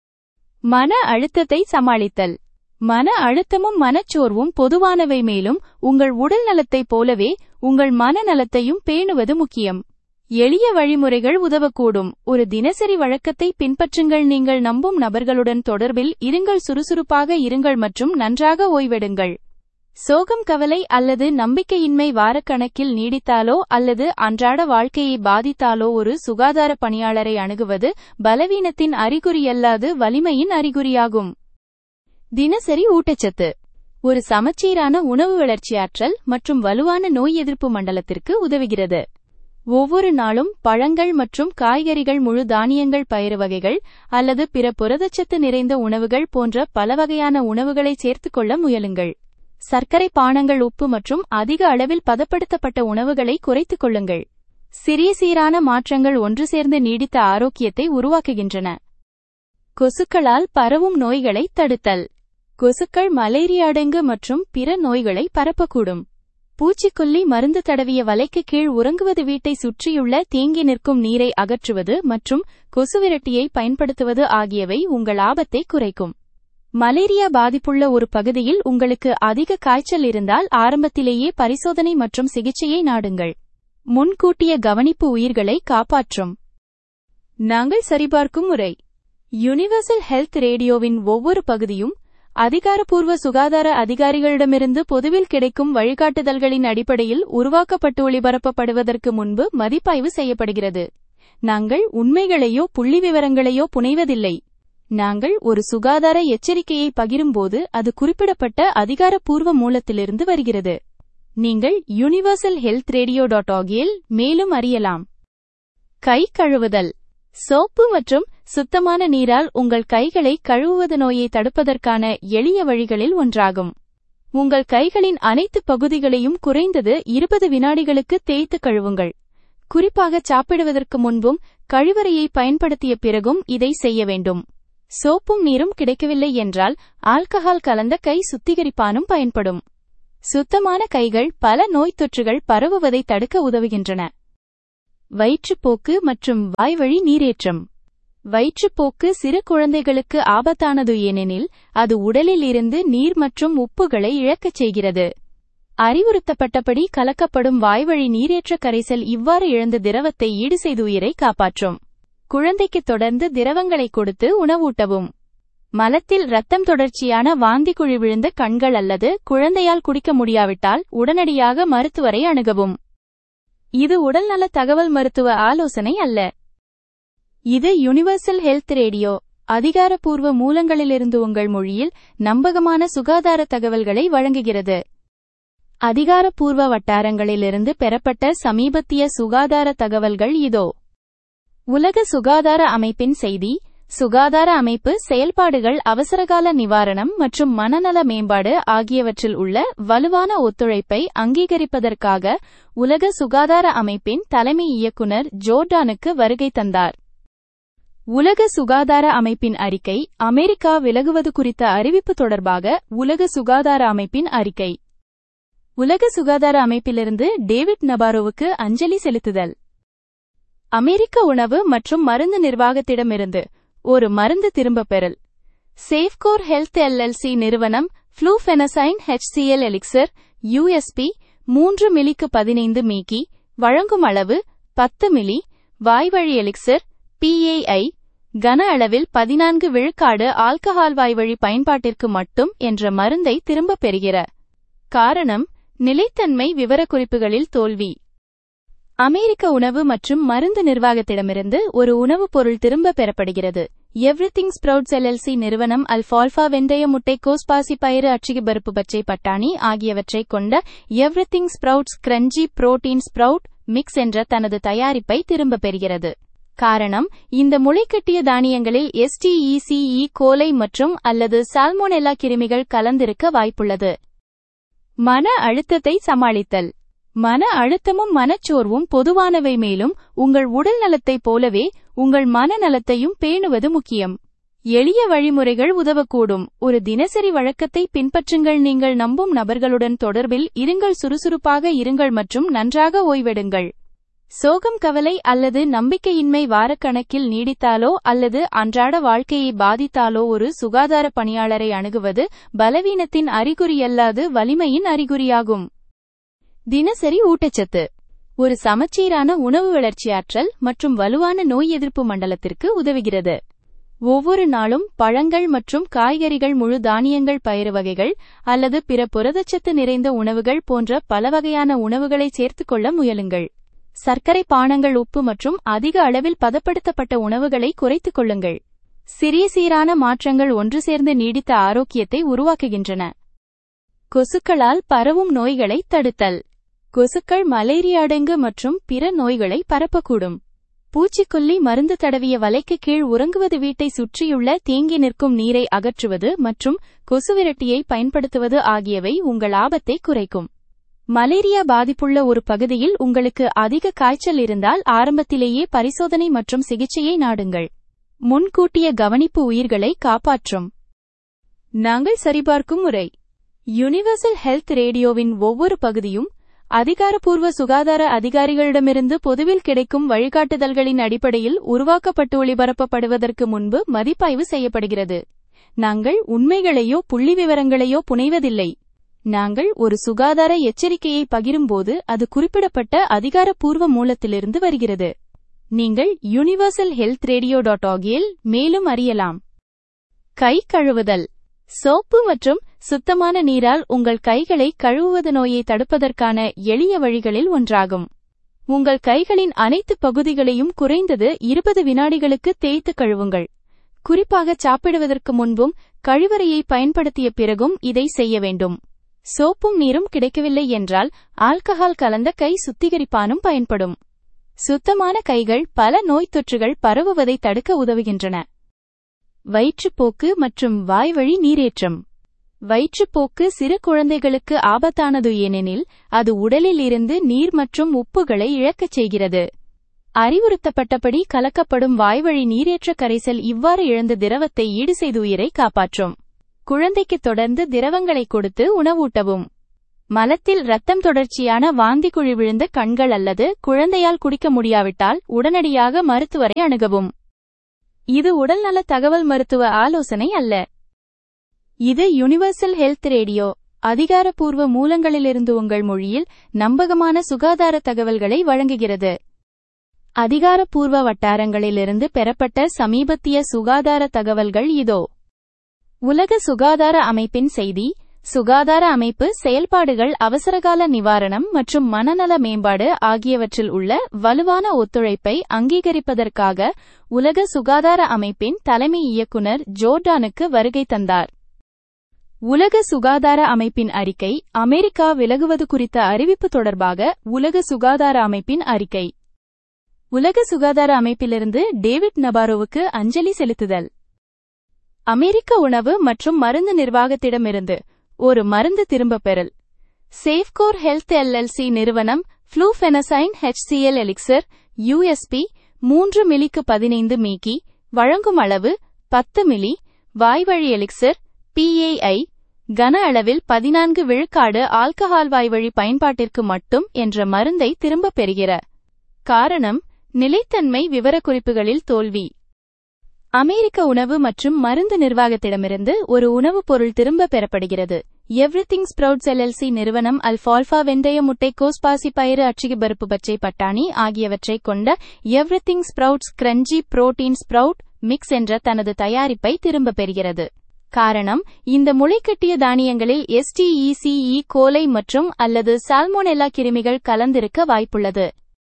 மன அழுத்தத்தை சமாளித்தல் மன அழுத்தமும் மனச்சோர்வும் பொதுவானவை மேலும் உங்கள் உடல் நலத்தைப் போலவே உங்கள் மனநலத்தையும் பேணுவது முக்கியம் எளிய வழிமுறைகள் உதவக்கூடும் ஒரு தினசரி வழக்கத்தை பின்பற்றுங்கள் நீங்கள் நம்பும் நபர்களுடன் தொடர்பில் இருங்கள் சுறுசுறுப்பாக இருங்கள் மற்றும் நன்றாக ஓய்வெடுங்கள் சோகம் கவலை அல்லது நம்பிக்கையின்மை வாரக்கணக்கில் நீடித்தாலோ அல்லது அன்றாட வாழ்க்கையை பாதித்தாலோ ஒரு சுகாதார பணியாளரை அணுகுவது பலவீனத்தின் அறிகுறியல்லாது வலிமையின் அறிகுறியாகும் தினசரி ஊட்டச்சத்து ஒரு சமச்சீரான உணவு வளர்ச்சியாற்றல் மற்றும் வலுவான நோய் எதிர்ப்பு மண்டலத்திற்கு உதவுகிறது ஒவ்வொரு நாளும் பழங்கள் மற்றும் காய்கறிகள் முழு தானியங்கள் பயிறு வகைகள் அல்லது பிற புரதச்சத்து நிறைந்த உணவுகள் போன்ற பல வகையான உணவுகளை சேர்த்துக்கொள்ள முயலுங்கள் சர்க்கரை பானங்கள் உப்பு மற்றும் அதிக அளவில் பதப்படுத்தப்பட்ட உணவுகளை குறைத்துக் கொள்ளுங்கள் சிறிய சீரான மாற்றங்கள் ஒன்று சேர்ந்து நீடித்த ஆரோக்கியத்தை உருவாக்குகின்றன கொசுக்களால் பரவும் நோய்களை தடுத்தல் கொசுக்கள் மலேரியா அடங்கு மற்றும் பிற நோய்களை பரப்பக்கூடும் பூச்சிக்கொல்லி மருந்து தடவிய வலைக்கு கீழ் உறங்குவது வீட்டை சுற்றியுள்ள தேங்கி நிற்கும் நீரை அகற்றுவது மற்றும் கொசுவிரட்டியை பயன்படுத்துவது ஆகியவை உங்கள் ஆபத்தை குறைக்கும் மலேரியா பாதிப்புள்ள ஒரு பகுதியில் உங்களுக்கு அதிக காய்ச்சல் இருந்தால் ஆரம்பத்திலேயே பரிசோதனை மற்றும் சிகிச்சையை நாடுங்கள் முன்கூட்டிய கவனிப்பு உயிர்களை காப்பாற்றும் நாங்கள் சரிபார்க்கும் முறை யுனிவர்சல் ஹெல்த் ரேடியோவின் ஒவ்வொரு பகுதியும் அதிகாரப்பூர்வ சுகாதார அதிகாரிகளிடமிருந்து பொதுவில் கிடைக்கும் வழிகாட்டுதல்களின் அடிப்படையில் உருவாக்கப்பட்டு ஒளிபரப்பப்படுவதற்கு முன்பு மதிப்பாய்வு செய்யப்படுகிறது நாங்கள் உண்மைகளையோ புள்ளிவிவரங்களையோ புனைவதில்லை நாங்கள் ஒரு சுகாதார எச்சரிக்கையை பகிரும்போது அது குறிப்பிடப்பட்ட அதிகாரப்பூர்வ மூலத்திலிருந்து வருகிறது நீங்கள் யுனிவர்சல் ஹெல்த் ரேடியோ டாட் ஆகியில் மேலும் அறியலாம் கை கழுவுதல் சோப்பு மற்றும் சுத்தமான நீரால் உங்கள் கைகளை கழுவுவது நோயை தடுப்பதற்கான எளிய வழிகளில் ஒன்றாகும் உங்கள் கைகளின் அனைத்து பகுதிகளையும் குறைந்தது இருபது வினாடிகளுக்கு தேய்த்து கழுவுங்கள் குறிப்பாக சாப்பிடுவதற்கு முன்பும் கழிவறையை பயன்படுத்திய பிறகும் இதை செய்ய வேண்டும் சோப்பும் நீரும் கிடைக்கவில்லை என்றால் ஆல்கஹால் கலந்த கை சுத்திகரிப்பானும் பயன்படும் சுத்தமான கைகள் பல நோய்த் தொற்றுகள் பரவுவதை தடுக்க உதவுகின்றன வயிற்றுப்போக்கு மற்றும் வாய்வழி நீரேற்றம் வயிற்றுப்போக்கு சிறு குழந்தைகளுக்கு ஆபத்தானது ஏனெனில் அது உடலில் இருந்து நீர் மற்றும் உப்புகளை இழக்கச் செய்கிறது அறிவுறுத்தப்பட்டபடி கலக்கப்படும் வாய்வழி நீரேற்ற கரைசல் இவ்வாறு இழந்த திரவத்தை ஈடு செய்து உயிரை காப்பாற்றும் குழந்தைக்கு தொடர்ந்து திரவங்களை கொடுத்து உணவூட்டவும் மலத்தில் ரத்தம் தொடர்ச்சியான வாந்தி குழி விழுந்த கண்கள் அல்லது குழந்தையால் குடிக்க முடியாவிட்டால் உடனடியாக மருத்துவரை அணுகவும் இது உடல்நல தகவல் மருத்துவ ஆலோசனை அல்ல இது யுனிவர்சல் ஹெல்த் ரேடியோ அதிகாரப்பூர்வ மூலங்களிலிருந்து உங்கள் மொழியில் நம்பகமான சுகாதார தகவல்களை வழங்குகிறது அதிகாரப்பூர்வ வட்டாரங்களிலிருந்து பெறப்பட்ட சமீபத்திய சுகாதார தகவல்கள் இதோ உலக சுகாதார அமைப்பின் செய்தி சுகாதார அமைப்பு செயல்பாடுகள் அவசரகால நிவாரணம் மற்றும் மனநல மேம்பாடு ஆகியவற்றில் உள்ள வலுவான ஒத்துழைப்பை அங்கீகரிப்பதற்காக உலக சுகாதார அமைப்பின் தலைமை இயக்குனர் ஜோர்டானுக்கு வருகை தந்தார் உலக சுகாதார அமைப்பின் அறிக்கை அமெரிக்கா விலகுவது குறித்த அறிவிப்பு தொடர்பாக உலக சுகாதார அமைப்பின் அறிக்கை உலக சுகாதார அமைப்பிலிருந்து டேவிட் நபாரோவுக்கு அஞ்சலி செலுத்துதல் அமெரிக்க உணவு மற்றும் மருந்து நிர்வாகத்திடமிருந்து ஒரு மருந்து திரும்பப் பெறல் சேஃப்கோர் ஹெல்த் எல்எல்சி நிறுவனம் ஃப்ளூஃபெனசைன் ஹெச்சிஎல் எலிக்சர் யூஎஸ்பி மூன்று மில்லிக்கு பதினைந்து மீக்கி வழங்கும் அளவு பத்து மில்லி வாய்வழி எலிக்சர் பிஏஐ கன அளவில் பதினான்கு விழுக்காடு ஆல்கஹால் வாய்வழி பயன்பாட்டிற்கு மட்டும் என்ற மருந்தை திரும்பப் பெறுகிற காரணம் நிலைத்தன்மை விவரக்குறிப்புகளில் தோல்வி அமெரிக்க உணவு மற்றும் மருந்து நிர்வாகத்திடமிருந்து ஒரு உணவுப் பொருள் திரும்ப பெறப்படுகிறது எவ்ரிதிங் ஸ்ப்ரவுட்ஸ் எல்எல்சி நிறுவனம் அல்ஃபால்ஃபா வெந்தய முட்டைக்கோஸ் பாசிப்பயிறு அச்சிகி பருப்பு பச்சை பட்டாணி ஆகியவற்றைக் கொண்ட everything sprouts crunchy protein sprout mix என்ற தனது தயாரிப்பை திரும்பப் பெறுகிறது காரணம் இந்த முளைக்கட்டிய தானியங்களில் எஸ்டிஇசிஇ கோலை மற்றும் அல்லது சால்மோனெல்லா கிருமிகள் கலந்திருக்க வாய்ப்புள்ளது மன அழுத்தத்தை சமாளித்தல் மன அழுத்தமும் மனச்சோர்வும் பொதுவானவை மேலும் உங்கள் உடல் நலத்தைப் போலவே உங்கள் மனநலத்தையும் பேணுவது முக்கியம் எளிய வழிமுறைகள் உதவக்கூடும் ஒரு தினசரி வழக்கத்தை பின்பற்றுங்கள் நீங்கள் நம்பும் நபர்களுடன் தொடர்பில் இருங்கள் சுறுசுறுப்பாக இருங்கள் மற்றும் நன்றாக ஓய்வெடுங்கள் சோகம் கவலை அல்லது நம்பிக்கையின்மை வாரக்கணக்கில் நீடித்தாலோ அல்லது அன்றாட வாழ்க்கையை பாதித்தாலோ ஒரு சுகாதார பணியாளரை அணுகுவது பலவீனத்தின் அறிகுறியல்லாது வலிமையின் அறிகுறியாகும் தினசரி ஊட்டச்சத்து ஒரு சமச்சீரான உணவு வளர்ச்சியாற்றல் மற்றும் வலுவான நோய் எதிர்ப்பு மண்டலத்திற்கு உதவுகிறது ஒவ்வொரு நாளும் பழங்கள் மற்றும் காய்கறிகள் முழு தானியங்கள் பயிறு வகைகள் அல்லது பிற புரதச்சத்து நிறைந்த உணவுகள் போன்ற பல வகையான உணவுகளை சேர்த்துக்கொள்ள முயலுங்கள் சர்க்கரை பானங்கள் உப்பு மற்றும் அதிக அளவில் பதப்படுத்தப்பட்ட உணவுகளை குறைத்துக் கொள்ளுங்கள் சிறிய சீரான மாற்றங்கள் ஒன்று சேர்ந்து நீடித்த ஆரோக்கியத்தை உருவாக்குகின்றன கொசுக்களால் பரவும் நோய்களை தடுத்தல் கொசுக்கள் மலேரியா அடங்கு மற்றும் பிற நோய்களை பரப்பக்கூடும் பூச்சிக்கொல்லி மருந்து தடவிய வலைக்கு கீழ் உறங்குவது வீட்டை சுற்றியுள்ள தேங்கி நிற்கும் நீரை அகற்றுவது மற்றும் கொசுவிரட்டியை பயன்படுத்துவது ஆகியவை உங்கள் ஆபத்தை குறைக்கும் மலேரியா பாதிப்புள்ள ஒரு பகுதியில் உங்களுக்கு அதிக காய்ச்சல் இருந்தால் ஆரம்பத்திலேயே பரிசோதனை மற்றும் சிகிச்சையை நாடுங்கள் முன்கூட்டிய கவனிப்பு உயிர்களை காப்பாற்றும் நாங்கள் சரிபார்க்கும் முறை யுனிவர்சல் ஹெல்த் ரேடியோவின் ஒவ்வொரு பகுதியும் அதிகாரப்பூர்வ சுகாதார அதிகாரிகளிடமிருந்து பொதுவில் கிடைக்கும் வழிகாட்டுதல்களின் அடிப்படையில் உருவாக்கப்பட்டு ஒளிபரப்பப்படுவதற்கு முன்பு மதிப்பாய்வு செய்யப்படுகிறது நாங்கள் உண்மைகளையோ புள்ளி விவரங்களையோ புனைவதில்லை நாங்கள் ஒரு சுகாதார எச்சரிக்கையை பகிரும்போது அது குறிப்பிடப்பட்ட அதிகாரப்பூர்வ மூலத்திலிருந்து வருகிறது நீங்கள் யுனிவர்சல் ஹெல்த் ரேடியோ டாட் ஆகியில் மேலும் அறியலாம் கை கழுவுதல் சோப்பு மற்றும் சுத்தமான நீரால் உங்கள் கைகளை கழுவுவது நோயை தடுப்பதற்கான எளிய வழிகளில் ஒன்றாகும் உங்கள் கைகளின் அனைத்து பகுதிகளையும் குறைந்தது இருபது வினாடிகளுக்கு தேய்த்து கழுவுங்கள் குறிப்பாக சாப்பிடுவதற்கு முன்பும் கழிவறையை பயன்படுத்திய பிறகும் இதை செய்ய வேண்டும் சோப்பும் நீரும் கிடைக்கவில்லை என்றால் ஆல்கஹால் கலந்த கை சுத்திகரிப்பானும் பயன்படும் சுத்தமான கைகள் பல நோய்த் தொற்றுகள் பரவுவதை தடுக்க உதவுகின்றன வயிற்றுப்போக்கு மற்றும் வாய்வழி நீரேற்றம் வயிற்றுப்போக்கு சிறு குழந்தைகளுக்கு ஆபத்தானது ஏனெனில் அது உடலில் இருந்து நீர் மற்றும் உப்புகளை இழக்கச் செய்கிறது அறிவுறுத்தப்பட்டபடி கலக்கப்படும் வாய்வழி நீரேற்ற கரைசல் இவ்வாறு இழந்த திரவத்தை ஈடு செய்து உயிரை காப்பாற்றும் குழந்தைக்கு தொடர்ந்து திரவங்களை கொடுத்து உணவூட்டவும் மலத்தில் ரத்தம் தொடர்ச்சியான வாந்தி குழி விழுந்த கண்கள் அல்லது குழந்தையால் குடிக்க முடியாவிட்டால் உடனடியாக மருத்துவரை அணுகவும் இது உடல்நல தகவல் மருத்துவ ஆலோசனை அல்ல இது யுனிவர்சல் ஹெல்த் ரேடியோ அதிகாரப்பூர்வ மூலங்களிலிருந்து உங்கள் மொழியில் நம்பகமான சுகாதார தகவல்களை வழங்குகிறது அதிகாரப்பூர்வ வட்டாரங்களிலிருந்து பெறப்பட்ட சமீபத்திய சுகாதார தகவல்கள் இதோ உலக சுகாதார அமைப்பின் செய்தி சுகாதார அமைப்பு செயல்பாடுகள் அவசரகால நிவாரணம் மற்றும் மனநல மேம்பாடு ஆகியவற்றில் உள்ள வலுவான ஒத்துழைப்பை அங்கீகரிப்பதற்காக உலக சுகாதார அமைப்பின் தலைமை இயக்குனர் ஜோர்டானுக்கு வருகை தந்தார் உலக சுகாதார அமைப்பின் அறிக்கை அமெரிக்கா விலகுவது குறித்த அறிவிப்பு தொடர்பாக உலக சுகாதார அமைப்பின் அறிக்கை உலக சுகாதார அமைப்பிலிருந்து டேவிட் நபாரோவுக்கு அஞ்சலி செலுத்துதல் அமெரிக்க உணவு மற்றும் மருந்து நிர்வாகத்திடமிருந்து ஒரு மருந்து திரும்பப் பெறல் சேஃப்கோர் ஹெல்த் எல்எல்சி நிறுவனம் ஃப்ளூஃபெனசைன் ஹெச்சிஎல் எலிக்சர் யூஎஸ்பி மூன்று மில்லிக்கு பதினைந்து மீக்கி வழங்கும் அளவு பத்து மில்லி வாய்வழி எலிக்சர் பிஏஐ கன அளவில் பதினான்கு விழுக்காடு ஆல்கஹால் வாய்வழி பயன்பாட்டிற்கு மட்டும் என்ற மருந்தை திரும்பப் பெறுகிற காரணம் நிலைத்தன்மை விவரக்குறிப்புகளில் தோல்வி அமெரிக்க உணவு மற்றும் மருந்து நிர்வாகத்திடமிருந்து ஒரு உணவுப் பொருள் திரும்ப பெறப்படுகிறது எவ்ரிதிங் ஸ்ப்ரவுட்ஸ் எல்எல்சி நிறுவனம் அல்ஃபால்ஃபா வெந்தய முட்டைக்கோஸ் பாசிப்பயிறு அச்சிகி பருப்பு பச்சை பட்டாணி ஆகியவற்றைக் கொண்ட everything sprouts crunchy protein sprout mix என்ற தனது தயாரிப்பை திரும்பப் பெறுகிறது காரணம் இந்த முளைக்கட்டிய தானியங்களில் எஸ்டிஇசிஇ கோலை மற்றும் அல்லது சால்மோனெல்லா கிருமிகள் கலந்திருக்க வாய்ப்புள்ளது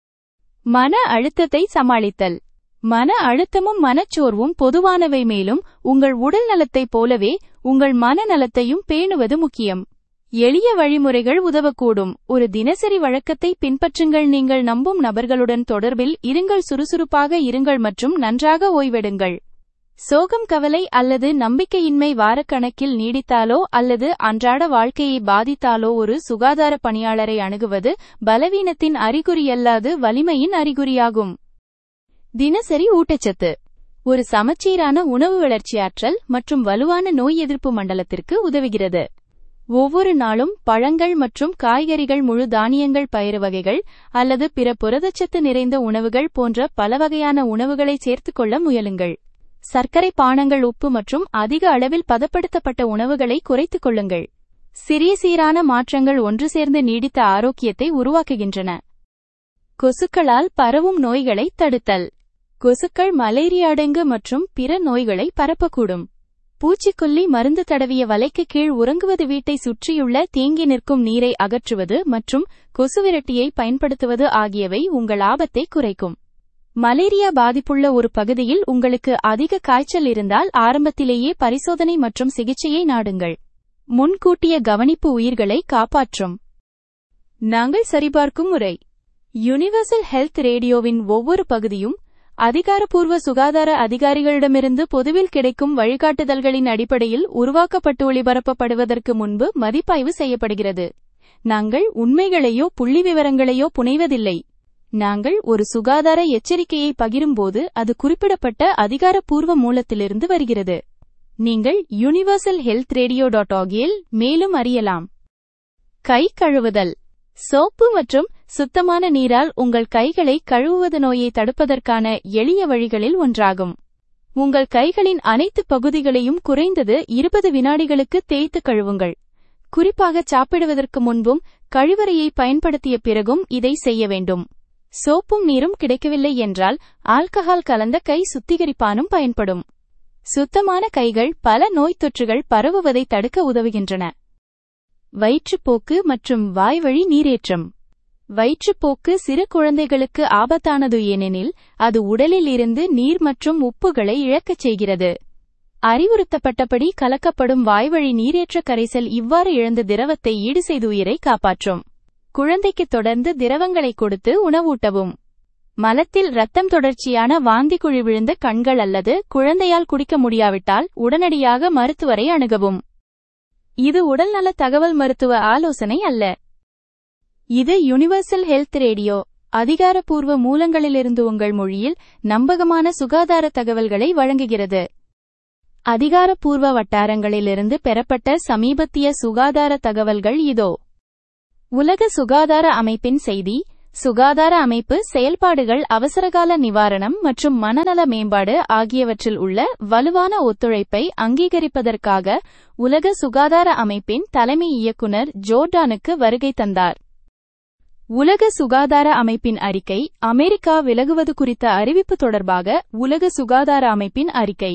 மன அழுத்தத்தை சமாளித்தல் மன அழுத்தமும் மனச்சோர்வும் பொதுவானவை மேலும் உங்கள் உடல் நலத்தைப் போலவே உங்கள் மனநலத்தையும் பேணுவது முக்கியம் எளிய வழிமுறைகள் உதவக்கூடும் ஒரு தினசரி வழக்கத்தை பின்பற்றுங்கள் நீங்கள் நம்பும் நபர்களுடன் தொடர்பில் இருங்கள் சுறுசுறுப்பாக இருங்கள் மற்றும் நன்றாக ஓய்வெடுங்கள் சோகம் கவலை அல்லது நம்பிக்கையின்மை வாரக்கணக்கில் நீடித்தாலோ அல்லது அன்றாட வாழ்க்கையை பாதித்தாலோ ஒரு சுகாதார பணியாளரை அணுகுவது பலவீனத்தின் அறிகுறியல்லாது வலிமையின் அறிகுறியாகும் தினசரி ஊட்டச்சத்து ஒரு சமச்சீரான உணவு வளர்ச்சியாற்றல் மற்றும் வலுவான நோய் எதிர்ப்பு மண்டலத்திற்கு உதவுகிறது ஒவ்வொரு நாளும் பழங்கள் மற்றும் காய்கறிகள் முழு தானியங்கள் பயிறு வகைகள் அல்லது பிற புரதச்சத்து நிறைந்த உணவுகள் போன்ற பல வகையான உணவுகளை சேர்த்துக்கொள்ள முயலுங்கள் சர்க்கரை பானங்கள் உப்பு மற்றும் அதிக அளவில் பதப்படுத்தப்பட்ட உணவுகளை குறைத்துக் கொள்ளுங்கள் சிறிய சீரான மாற்றங்கள் ஒன்று சேர்ந்து நீடித்த ஆரோக்கியத்தை உருவாக்குகின்றன கொசுக்களால் பரவும் நோய்களை தடுத்தல் கொசுக்கள் மலேரியா டெங்கு மற்றும் பிற நோய்களை பரப்பக்கூடும் பூச்சிக்கொல்லி மருந்து தடவிய வலைக்கு கீழ் உறங்குவது வீட்டை சுற்றியுள்ள தேங்கி நிற்கும் நீரை அகற்றுவது மற்றும் கொசுவிரட்டியை பயன்படுத்துவது ஆகியவை உங்கள் ஆபத்தை குறைக்கும் மலேரியா பாதிப்புள்ள ஒரு பகுதியில் உங்களுக்கு அதிக காய்ச்சல் இருந்தால் ஆரம்பத்திலேயே பரிசோதனை மற்றும் சிகிச்சையை நாடுங்கள் முன்கூட்டிய கவனிப்பு உயிர்களை காப்பாற்றும் நாங்கள் சரிபார்க்கும் முறை யுனிவர்சல் ஹெல்த் ரேடியோவின் ஒவ்வொரு பகுதியும் அதிகாரப்பூர்வ சுகாதார அதிகாரிகளிடமிருந்து பொதுவில் கிடைக்கும் வழிகாட்டுதல்களின் அடிப்படையில் உருவாக்கப்பட்டு ஒளிபரப்பப்படுவதற்கு முன்பு மதிப்பாய்வு செய்யப்படுகிறது நாங்கள் உண்மைகளையோ புள்ளிவிவரங்களையோ புனைவதில்லை நாங்கள் ஒரு சுகாதார எச்சரிக்கையை பகிரும்போது அது குறிப்பிடப்பட்ட அதிகாரப்பூர்வ மூலத்திலிருந்து வருகிறது நீங்கள் யுனிவர்சல் ஹெல்த் ரேடியோ டாட் ஆகியில் மேலும் அறியலாம் கை கழுவுதல் சோப்பு மற்றும் சுத்தமான நீரால் உங்கள் கைகளை கழுவுவது நோயை தடுப்பதற்கான எளிய வழிகளில் ஒன்றாகும் உங்கள் கைகளின் அனைத்து பகுதிகளையும் குறைந்தது இருபது வினாடிகளுக்கு தேய்த்து கழுவுங்கள் குறிப்பாக சாப்பிடுவதற்கு முன்பும் கழிவறையை பயன்படுத்திய பிறகும் இதை செய்ய வேண்டும் சோப்பும் நீரும் கிடைக்கவில்லை என்றால் ஆல்கஹால் கலந்த கை சுத்திகரிப்பானும் பயன்படும் சுத்தமான கைகள் பல நோய் தொற்றுகள் பரவுவதை தடுக்க உதவுகின்றன வயிற்றுப்போக்கு மற்றும் வாய்வழி நீரேற்றம் வயிற்றுப்போக்கு சிறு குழந்தைகளுக்கு ஆபத்தானது ஏனெனில் அது உடலில் இருந்து நீர் மற்றும் உப்புகளை இழக்கச் செய்கிறது அறிவுறுத்தப்பட்டபடி கலக்கப்படும் வாய்வழி நீரேற்ற கரைசல் இவ்வாறு இழந்த திரவத்தை ஈடு செய்து உயிரை காப்பாற்றும் குழந்தைக்கு தொடர்ந்து திரவங்களை கொடுத்து உணவூட்டவும் மலத்தில் ரத்தம் தொடர்ச்சியான வாந்தி குழி விழுந்த கண்கள் அல்லது குழந்தையால் குடிக்க முடியாவிட்டால் உடனடியாக மருத்துவரை அணுகவும் இது உடல்நல தகவல் மருத்துவ ஆலோசனை அல்ல இது யுனிவர்சல் ஹெல்த் ரேடியோ அதிகாரப்பூர்வ மூலங்களிலிருந்து உங்கள் மொழியில் நம்பகமான சுகாதார தகவல்களை வழங்குகிறது அதிகாரப்பூர்வ வட்டாரங்களிலிருந்து பெறப்பட்ட சமீபத்திய சுகாதார தகவல்கள் இதோ உலக சுகாதார அமைப்பின் செய்தி சுகாதார அமைப்பு செயல்பாடுகள் அவசரகால நிவாரணம் மற்றும் மனநல மேம்பாடு ஆகியவற்றில் உள்ள வலுவான ஒத்துழைப்பை அங்கீகரிப்பதற்காக உலக சுகாதார அமைப்பின் தலைமை இயக்குனர் ஜோர்டானுக்கு வருகை தந்தார் உலக சுகாதார அமைப்பின் அறிக்கை அமெரிக்கா விலகுவது குறித்த அறிவிப்பு தொடர்பாக உலக சுகாதார அமைப்பின் அறிக்கை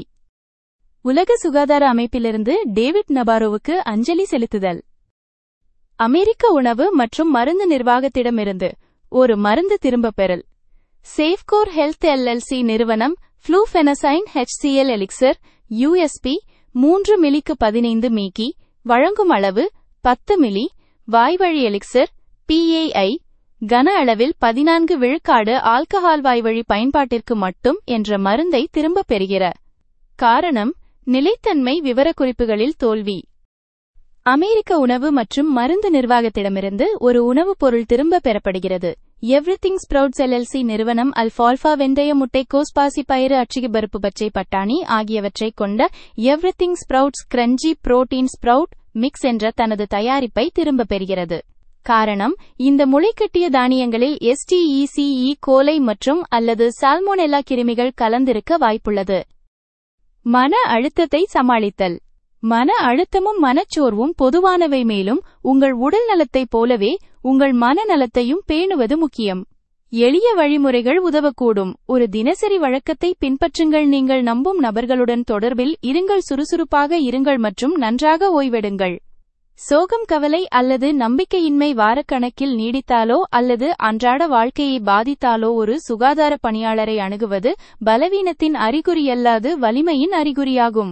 உலக சுகாதார அமைப்பிலிருந்து டேவிட் நபாரோவுக்கு அஞ்சலி செலுத்துதல் அமெரிக்க உணவு மற்றும் மருந்து நிர்வாகத்திடமிருந்து ஒரு மருந்து திரும்பப் பெறல் சேஃப்கோர் ஹெல்த் எல்எல்சி நிறுவனம் ஃப்ளூஃபெனசைன் ஹெச்சிஎல் எலிக்சர் யூஎஸ்பி மூன்று மில்லிக்கு பதினைந்து மீக்கி வழங்கும் அளவு பத்து மில்லி வாய்வழி எலிக்சர் பிஏஐ கன அளவில் பதினான்கு விழுக்காடு ஆல்கஹால் வாய்வழி பயன்பாட்டிற்கு மட்டும் என்ற மருந்தை திரும்பப் பெறுகிற காரணம் நிலைத்தன்மை விவரக்குறிப்புகளில் தோல்வி அமெரிக்க உணவு மற்றும் மருந்து நிர்வாகத்திடமிருந்து ஒரு உணவுப் பொருள் திரும்ப பெறப்படுகிறது எவ்ரிதிங் ஸ்ப்ரவுட்ஸ் எல்எல்சி நிறுவனம் அல்ஃபால்ஃபா வெந்தய முட்டைக்கோஸ் பாசிப்பயிறு அச்சிகி பருப்பு பச்சை பட்டாணி ஆகியவற்றைக் கொண்ட everything sprouts crunchy protein sprout mix என்ற தனது தயாரிப்பை திரும்பப் பெறுகிறது காரணம் இந்த முளைக்கட்டிய தானியங்களில் எஸ்டிஇசிஇ கோலை மற்றும் அல்லது சால்மோனெல்லா கிருமிகள் கலந்திருக்க வாய்ப்புள்ளது மன அழுத்தத்தை சமாளித்தல் மன அழுத்தமும் மனச்சோர்வும் பொதுவானவை மேலும் உங்கள் உடல் நலத்தைப் போலவே உங்கள் மனநலத்தையும் பேணுவது முக்கியம் எளிய வழிமுறைகள் உதவக்கூடும் ஒரு தினசரி வழக்கத்தை பின்பற்றுங்கள் நீங்கள் நம்பும் நபர்களுடன் தொடர்பில் இருங்கள் சுறுசுறுப்பாக இருங்கள் மற்றும் நன்றாக ஓய்வெடுங்கள் சோகம் கவலை அல்லது நம்பிக்கையின்மை வாரக்கணக்கில் நீடித்தாலோ அல்லது அன்றாட வாழ்க்கையை பாதித்தாலோ ஒரு சுகாதார பணியாளரை அணுகுவது பலவீனத்தின் அறிகுறியல்லாது வலிமையின் அறிகுறியாகும்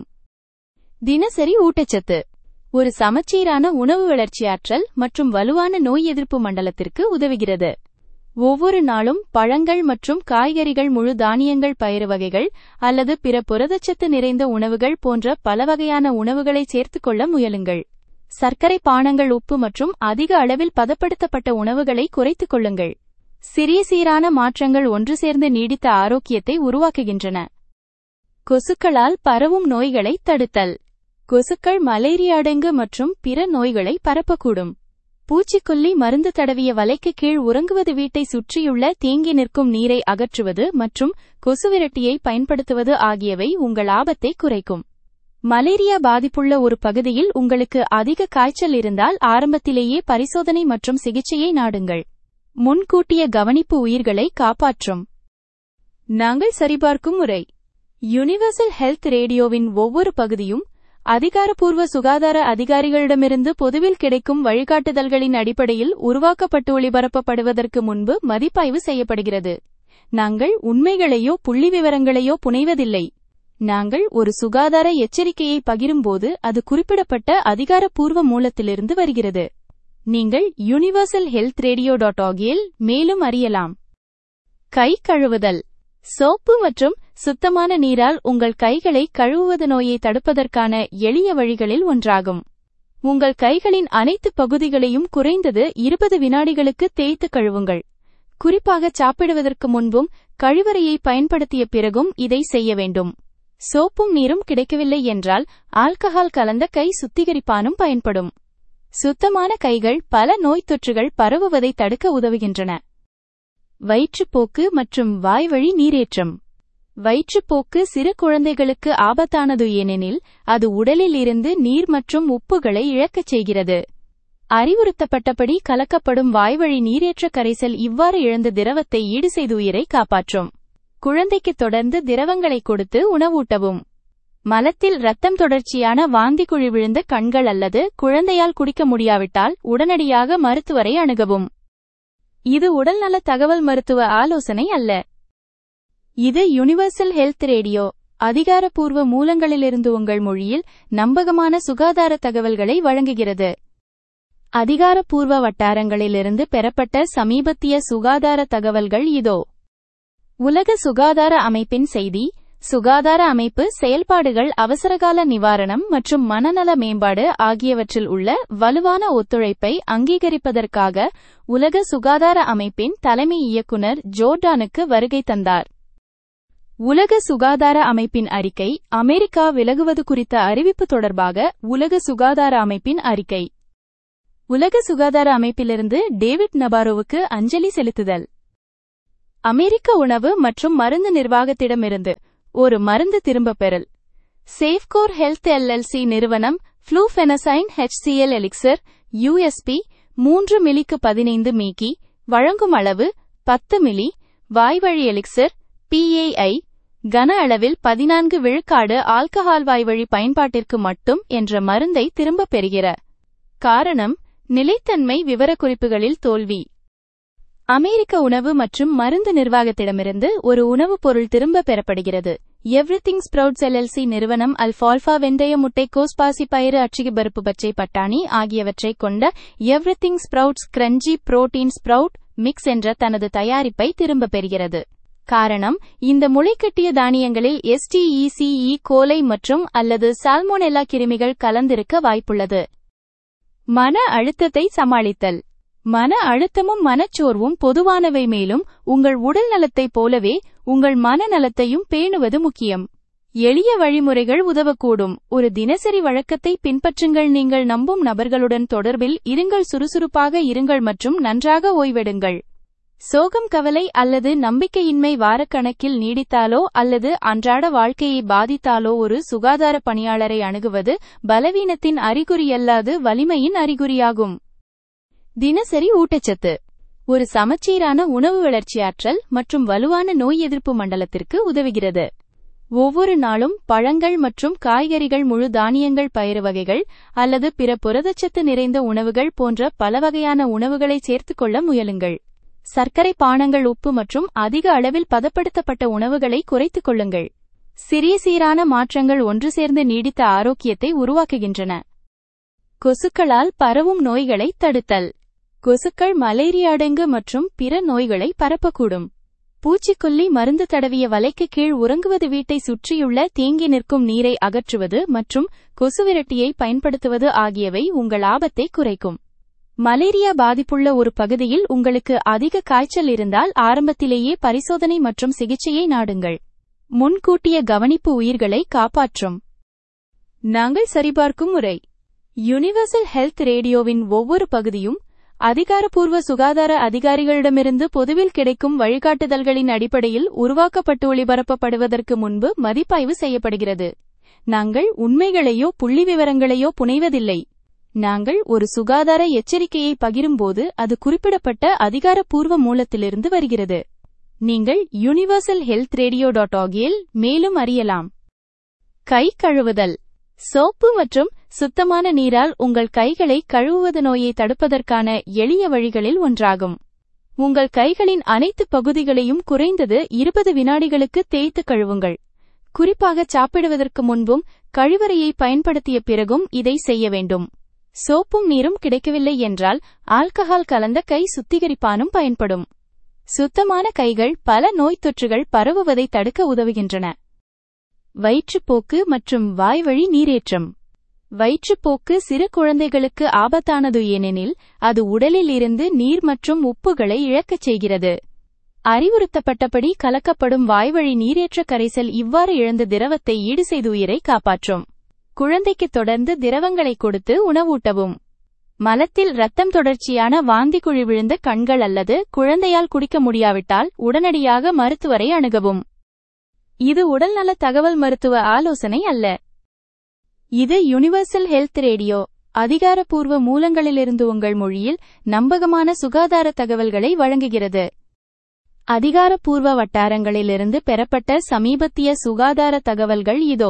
தினசரி ஊட்டச்சத்து ஒரு சமச்சீரான உணவு வளர்ச்சியாற்றல் மற்றும் வலுவான நோய் எதிர்ப்பு மண்டலத்திற்கு உதவுகிறது ஒவ்வொரு நாளும் பழங்கள் மற்றும் காய்கறிகள் முழு தானியங்கள் பயிறு வகைகள் அல்லது பிற புரதச்சத்து நிறைந்த உணவுகள் போன்ற பல வகையான உணவுகளை சேர்த்துக்கொள்ள முயலுங்கள் சர்க்கரை பானங்கள் உப்பு மற்றும் அதிக அளவில் பதப்படுத்தப்பட்ட உணவுகளை குறைத்துக் கொள்ளுங்கள் சிறிய சீரான மாற்றங்கள் ஒன்று சேர்ந்து நீடித்த ஆரோக்கியத்தை உருவாக்குகின்றன கொசுக்களால் பரவும் நோய்களை தடுத்தல் கொசுக்கள் மலேரியா அடங்கு மற்றும் பிற நோய்களை பரப்பக்கூடும் பூச்சிக்கொல்லி மருந்து தடவிய வலைக்கு கீழ் உறங்குவது வீட்டை சுற்றியுள்ள தேங்கி நிற்கும் நீரை அகற்றுவது மற்றும் கொசுவிரட்டியை பயன்படுத்துவது ஆகியவை உங்கள் ஆபத்தை குறைக்கும் மலேரியா பாதிப்புள்ள ஒரு பகுதியில் உங்களுக்கு அதிக காய்ச்சல் இருந்தால் ஆரம்பத்திலேயே பரிசோதனை மற்றும் சிகிச்சையை நாடுங்கள் முன்கூட்டிய கவனிப்பு உயிர்களை காப்பாற்றும் நாங்கள் சரிபார்க்கும் முறை யுனிவர்சல் ஹெல்த் ரேடியோவின் ஒவ்வொரு பகுதியும் அதிகாரப்பூர்வ சுகாதார அதிகாரிகளிடமிருந்து பொதுவில் கிடைக்கும் வழிகாட்டுதல்களின் அடிப்படையில் உருவாக்கப்பட்டு ஒளிபரப்பப்படுவதற்கு முன்பு மதிப்பாய்வு செய்யப்படுகிறது நாங்கள் உண்மைகளையோ புள்ளி விவரங்களையோ புனைவதில்லை நாங்கள் ஒரு சுகாதார எச்சரிக்கையை பகிரும்போது அது குறிப்பிடப்பட்ட அதிகாரப்பூர்வ மூலத்திலிருந்து வருகிறது நீங்கள் யுனிவர்சல் ஹெல்த் ரேடியோ டாட் ஆகியில் மேலும் அறியலாம் கை கழுவுதல் சோப்பு மற்றும் சுத்தமான நீரால் உங்கள் கைகளை கழுவுவது நோயை தடுப்பதற்கான எளிய வழிகளில் ஒன்றாகும் உங்கள் கைகளின் அனைத்து பகுதிகளையும் குறைந்தது இருபது வினாடிகளுக்கு தேய்த்து கழுவுங்கள் குறிப்பாக சாப்பிடுவதற்கு முன்பும் கழிவறையை பயன்படுத்திய பிறகும் இதை செய்ய வேண்டும் சோப்பும் நீரும் கிடைக்கவில்லை என்றால் ஆல்கஹால் கலந்த கை சுத்திகரிப்பானும் பயன்படும் சுத்தமான கைகள் பல நோய் தொற்றுகள் பரவுவதை தடுக்க உதவுகின்றன வயிற்றுப்போக்கு மற்றும் வாய்வழி நீரேற்றம் வயிற்றுப்போக்கு சிறு குழந்தைகளுக்கு ஆபத்தானது ஏனெனில் அது உடலில் இருந்து நீர் மற்றும் உப்புகளை இழக்கச் செய்கிறது அறிவுறுத்தப்பட்டபடி கலக்கப்படும் வாய்வழி நீரேற்ற கரைசல் இவ்வாறு இழந்த திரவத்தை ஈடு செய்து உயிரை காப்பாற்றும் குழந்தைக்கு தொடர்ந்து திரவங்களை கொடுத்து உணவூட்டவும் மலத்தில் ரத்தம் தொடர்ச்சியான வாந்தி குழி விழுந்த கண்கள் அல்லது குழந்தையால் குடிக்க முடியாவிட்டால் உடனடியாக மருத்துவரை அணுகவும் இது உடல்நல தகவல் மருத்துவ ஆலோசனை அல்ல இது யுனிவர்சல் ஹெல்த் ரேடியோ அதிகாரப்பூர்வ மூலங்களிலிருந்து உங்கள் மொழியில் நம்பகமான சுகாதார தகவல்களை வழங்குகிறது அதிகாரப்பூர்வ வட்டாரங்களிலிருந்து பெறப்பட்ட சமீபத்திய சுகாதார தகவல்கள் இதோ உலக சுகாதார அமைப்பின் செய்தி சுகாதார அமைப்பு செயல்பாடுகள் அவசரகால நிவாரணம் மற்றும் மனநல மேம்பாடு ஆகியவற்றில் உள்ள வலுவான ஒத்துழைப்பை அங்கீகரிப்பதற்காக உலக சுகாதார அமைப்பின் தலைமை இயக்குனர் ஜோர்டானுக்கு வருகை தந்தார் உலக சுகாதார அமைப்பின் அறிக்கை அமெரிக்கா விலகுவது குறித்த அறிவிப்பு தொடர்பாக உலக சுகாதார அமைப்பின் அறிக்கை உலக சுகாதார அமைப்பிலிருந்து டேவிட் நபாரோவுக்கு அஞ்சலி செலுத்துதல் அமெரிக்க உணவு மற்றும் மருந்து நிர்வாகத்திடமிருந்து ஒரு மருந்து திரும்பப் பெறல் சேஃப்கோர் ஹெல்த் எல்எல்சி நிறுவனம் ஃப்ளூஃபெனசைன் ஹெச்சிஎல் எலிக்சர் யூஎஸ்பி மூன்று மில்லிக்கு பதினைந்து மீக்கி வழங்கும் அளவு பத்து மில்லி வாய்வழி எலிக்சர் பிஏஐ கன அளவில் பதினான்கு விழுக்காடு ஆல்கஹால் வாய்வழி பயன்பாட்டிற்கு மட்டும் என்ற மருந்தை திரும்பப் பெறுகிற காரணம் நிலைத்தன்மை விவரக்குறிப்புகளில் தோல்வி அமெரிக்க உணவு மற்றும் மருந்து நிர்வாகத்திடமிருந்து ஒரு உணவுப் பொருள் திரும்பப் பெறப்படுகிறது எவ்ரிதிங் ஸ்ப்ரவுட்ஸ் எல்எல்சி நிறுவனம் அல்ஃபால்ஃபா வெந்தய முட்டைக்கோஸ் பாசிப்பயிறு அச்சிகி பருப்பு பச்சை பட்டாணி ஆகியவற்றைக் கொண்ட everything sprouts crunchy protein sprout mix என்ற தனது தயாரிப்பை திரும்பப் பெறுகிறது காரணம் இந்த முளைக்கட்டிய தானியங்களில் எஸ்டிஇசிஇ கோலை மற்றும் அல்லது சால்மோனெல்லா கிருமிகள் கலந்திருக்க வாய்ப்புள்ளது மன அழுத்தத்தை சமாளித்தல் மன அழுத்தமும் மனச்சோர்வும் பொதுவானவை மேலும் உங்கள் உடல் நலத்தைப் போலவே உங்கள் மனநலத்தையும் பேணுவது முக்கியம் எளிய வழிமுறைகள் உதவக்கூடும் ஒரு தினசரி வழக்கத்தை பின்பற்றுங்கள் நீங்கள் நம்பும் நபர்களுடன் தொடர்பில் இருங்கள் சுறுசுறுப்பாக இருங்கள் மற்றும் நன்றாக ஓய்வெடுங்கள் சோகம் கவலை அல்லது நம்பிக்கையின்மை வாரக்கணக்கில் நீடித்தாலோ அல்லது அன்றாட வாழ்க்கையை பாதித்தாலோ ஒரு சுகாதார பணியாளரை அணுகுவது பலவீனத்தின் அறிகுறியல்லாது வலிமையின் அறிகுறியாகும் தினசரி ஊட்டச்சத்து ஒரு சமச்சீரான உணவு வளர்ச்சியாற்றல் மற்றும் வலுவான நோய் எதிர்ப்பு மண்டலத்திற்கு உதவுகிறது ஒவ்வொரு நாளும் பழங்கள் மற்றும் காய்கறிகள் முழு தானியங்கள் பயிறு வகைகள் அல்லது பிற புரதச்சத்து நிறைந்த உணவுகள் போன்ற பல வகையான உணவுகளை சேர்த்துக்கொள்ள முயலுங்கள் சர்க்கரை பானங்கள் உப்பு மற்றும் அதிக அளவில் பதப்படுத்தப்பட்ட உணவுகளை குறைத்துக் கொள்ளுங்கள் சிறிய சீரான மாற்றங்கள் ஒன்று சேர்ந்து நீடித்த ஆரோக்கியத்தை உருவாக்குகின்றன கொசுக்களால் பரவும் நோய்களை தடுத்தல் கொசுக்கள் மலேரியா டெங்கு மற்றும் பிற நோய்களை பரப்பக்கூடும் பூச்சிக்கொல்லி மருந்து தடவிய வலைக்கு கீழ் உறங்குவது வீட்டை சுற்றியுள்ள தேங்கி நிற்கும் நீரை அகற்றுவது மற்றும் கொசுவிரட்டியை பயன்படுத்துவது ஆகியவை உங்கள் ஆபத்தை குறைக்கும் மலேரியா பாதிப்புள்ள ஒரு பகுதியில் உங்களுக்கு அதிக காய்ச்சல் இருந்தால் ஆரம்பத்திலேயே பரிசோதனை மற்றும் சிகிச்சையை நாடுங்கள் முன்கூட்டிய கவனிப்பு உயிர்களை காப்பாற்றும் நாங்கள் சரிபார்க்கும் முறை யுனிவர்சல் ஹெல்த் ரேடியோவின் ஒவ்வொரு பகுதியும் அதிகாரப்பூர்வ சுகாதார அதிகாரிகளிடமிருந்து பொதுவில் கிடைக்கும் வழிகாட்டுதல்களின் அடிப்படையில் உருவாக்கப்பட்டு ஒளிபரப்பப்படுவதற்கு முன்பு மதிப்பாய்வு செய்யப்படுகிறது நாங்கள் உண்மைகளையோ புள்ளிவிவரங்களையோ புனைவதில்லை நாங்கள் ஒரு சுகாதார எச்சரிக்கையை பகிரும்போது அது குறிப்பிடப்பட்ட அதிகாரப்பூர்வ மூலத்திலிருந்து வருகிறது நீங்கள் யுனிவர்சல் ஹெல்த் ரேடியோ டாட் ஆகியில் மேலும் அறியலாம் கை கழுவுதல் சோப்பு மற்றும் சுத்தமான நீரால் உங்கள் கைகளை கழுவுவது நோயை தடுப்பதற்கான எளிய வழிகளில் ஒன்றாகும் உங்கள் கைகளின் அனைத்து பகுதிகளையும் குறைந்தது இருபது வினாடிகளுக்கு தேய்த்து கழுவுங்கள் குறிப்பாக சாப்பிடுவதற்கு முன்பும் கழிவறையை பயன்படுத்திய பிறகும் இதை செய்ய வேண்டும் சோப்பும் நீரும் கிடைக்கவில்லை என்றால் ஆல்கஹால் கலந்த கை சுத்திகரிப்பானும் பயன்படும் சுத்தமான கைகள் பல நோய் தொற்றுகள் பரவுவதை தடுக்க உதவுகின்றன வயிற்றுப்போக்கு மற்றும் வாய்வழி நீரேற்றம் வயிற்றுப்போக்கு சிறு குழந்தைகளுக்கு ஆபத்தானது ஏனெனில் அது உடலில் இருந்து நீர் மற்றும் உப்புகளை இழக்கச் செய்கிறது அறிவுறுத்தப்பட்டபடி கலக்கப்படும் வாய்வழி நீரேற்ற கரைசல் இவ்வாறு இழந்த திரவத்தை ஈடு செய்து உயிரை காப்பாற்றும் குழந்தைக்கு தொடர்ந்து திரவங்களை கொடுத்து உணவூட்டவும் மலத்தில் ரத்தம் தொடர்ச்சியான வாந்தி குழி விழுந்த கண்கள் அல்லது குழந்தையால் குடிக்க முடியாவிட்டால் உடனடியாக மருத்துவரை அணுகவும் இது உடல்நல தகவல் மருத்துவ ஆலோசனை அல்ல இது யுனிவர்சல் ஹெல்த் ரேடியோ அதிகாரப்பூர்வ மூலங்களிலிருந்து உங்கள் மொழியில் நம்பகமான சுகாதார தகவல்களை வழங்குகிறது அதிகாரப்பூர்வ வட்டாரங்களிலிருந்து பெறப்பட்ட சமீபத்திய சுகாதார தகவல்கள் இதோ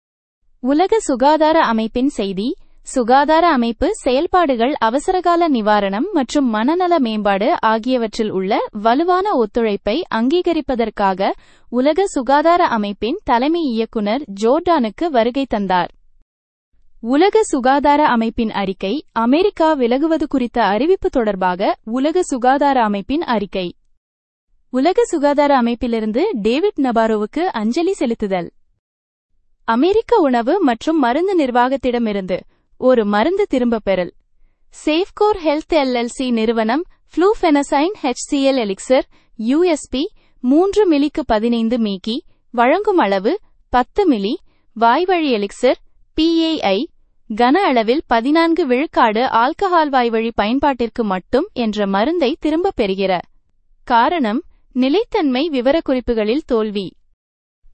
உலக சுகாதார அமைப்பின் செய்தி சுகாதார அமைப்பு செயல்பாடுகள் அவசரகால நிவாரணம் மற்றும் மனநல மேம்பாடு ஆகியவற்றில் உள்ள வலுவான ஒத்துழைப்பை அங்கீகரிப்பதற்காக உலக சுகாதார அமைப்பின் தலைமை இயக்குனர் ஜோர்டானுக்கு வருகை தந்தார் உலக சுகாதார அமைப்பின் அறிக்கை அமெரிக்கா விலகுவது குறித்த அறிவிப்பு தொடர்பாக உலக சுகாதார அமைப்பின் அறிக்கை உலக சுகாதார அமைப்பிலிருந்து டேவிட் நபாரோவுக்கு அஞ்சலி செலுத்துதல் அமெரிக்க உணவு மற்றும் மருந்து நிர்வாகத்திடமிருந்து ஒரு மருந்து திரும்பப் பெறல் சேஃப்கோர் ஹெல்த் எல்எல்சி நிறுவனம் ஃப்ளூஃபெனசைன் ஹெச்சிஎல் எலிக்சர் யூஎஸ்பி மூன்று மில்லிக்கு பதினைந்து மீக்கி வழங்கும் அளவு பத்து மில்லி வாய்வழி எலிக்சர் பிஏஐ கன அளவில் பதினான்கு விழுக்காடு ஆல்கஹால் வாய்வழி பயன்பாட்டிற்கு மட்டும் என்ற மருந்தை திரும்பப் பெறுகிற காரணம் நிலைத்தன்மை விவரக்குறிப்புகளில் தோல்வி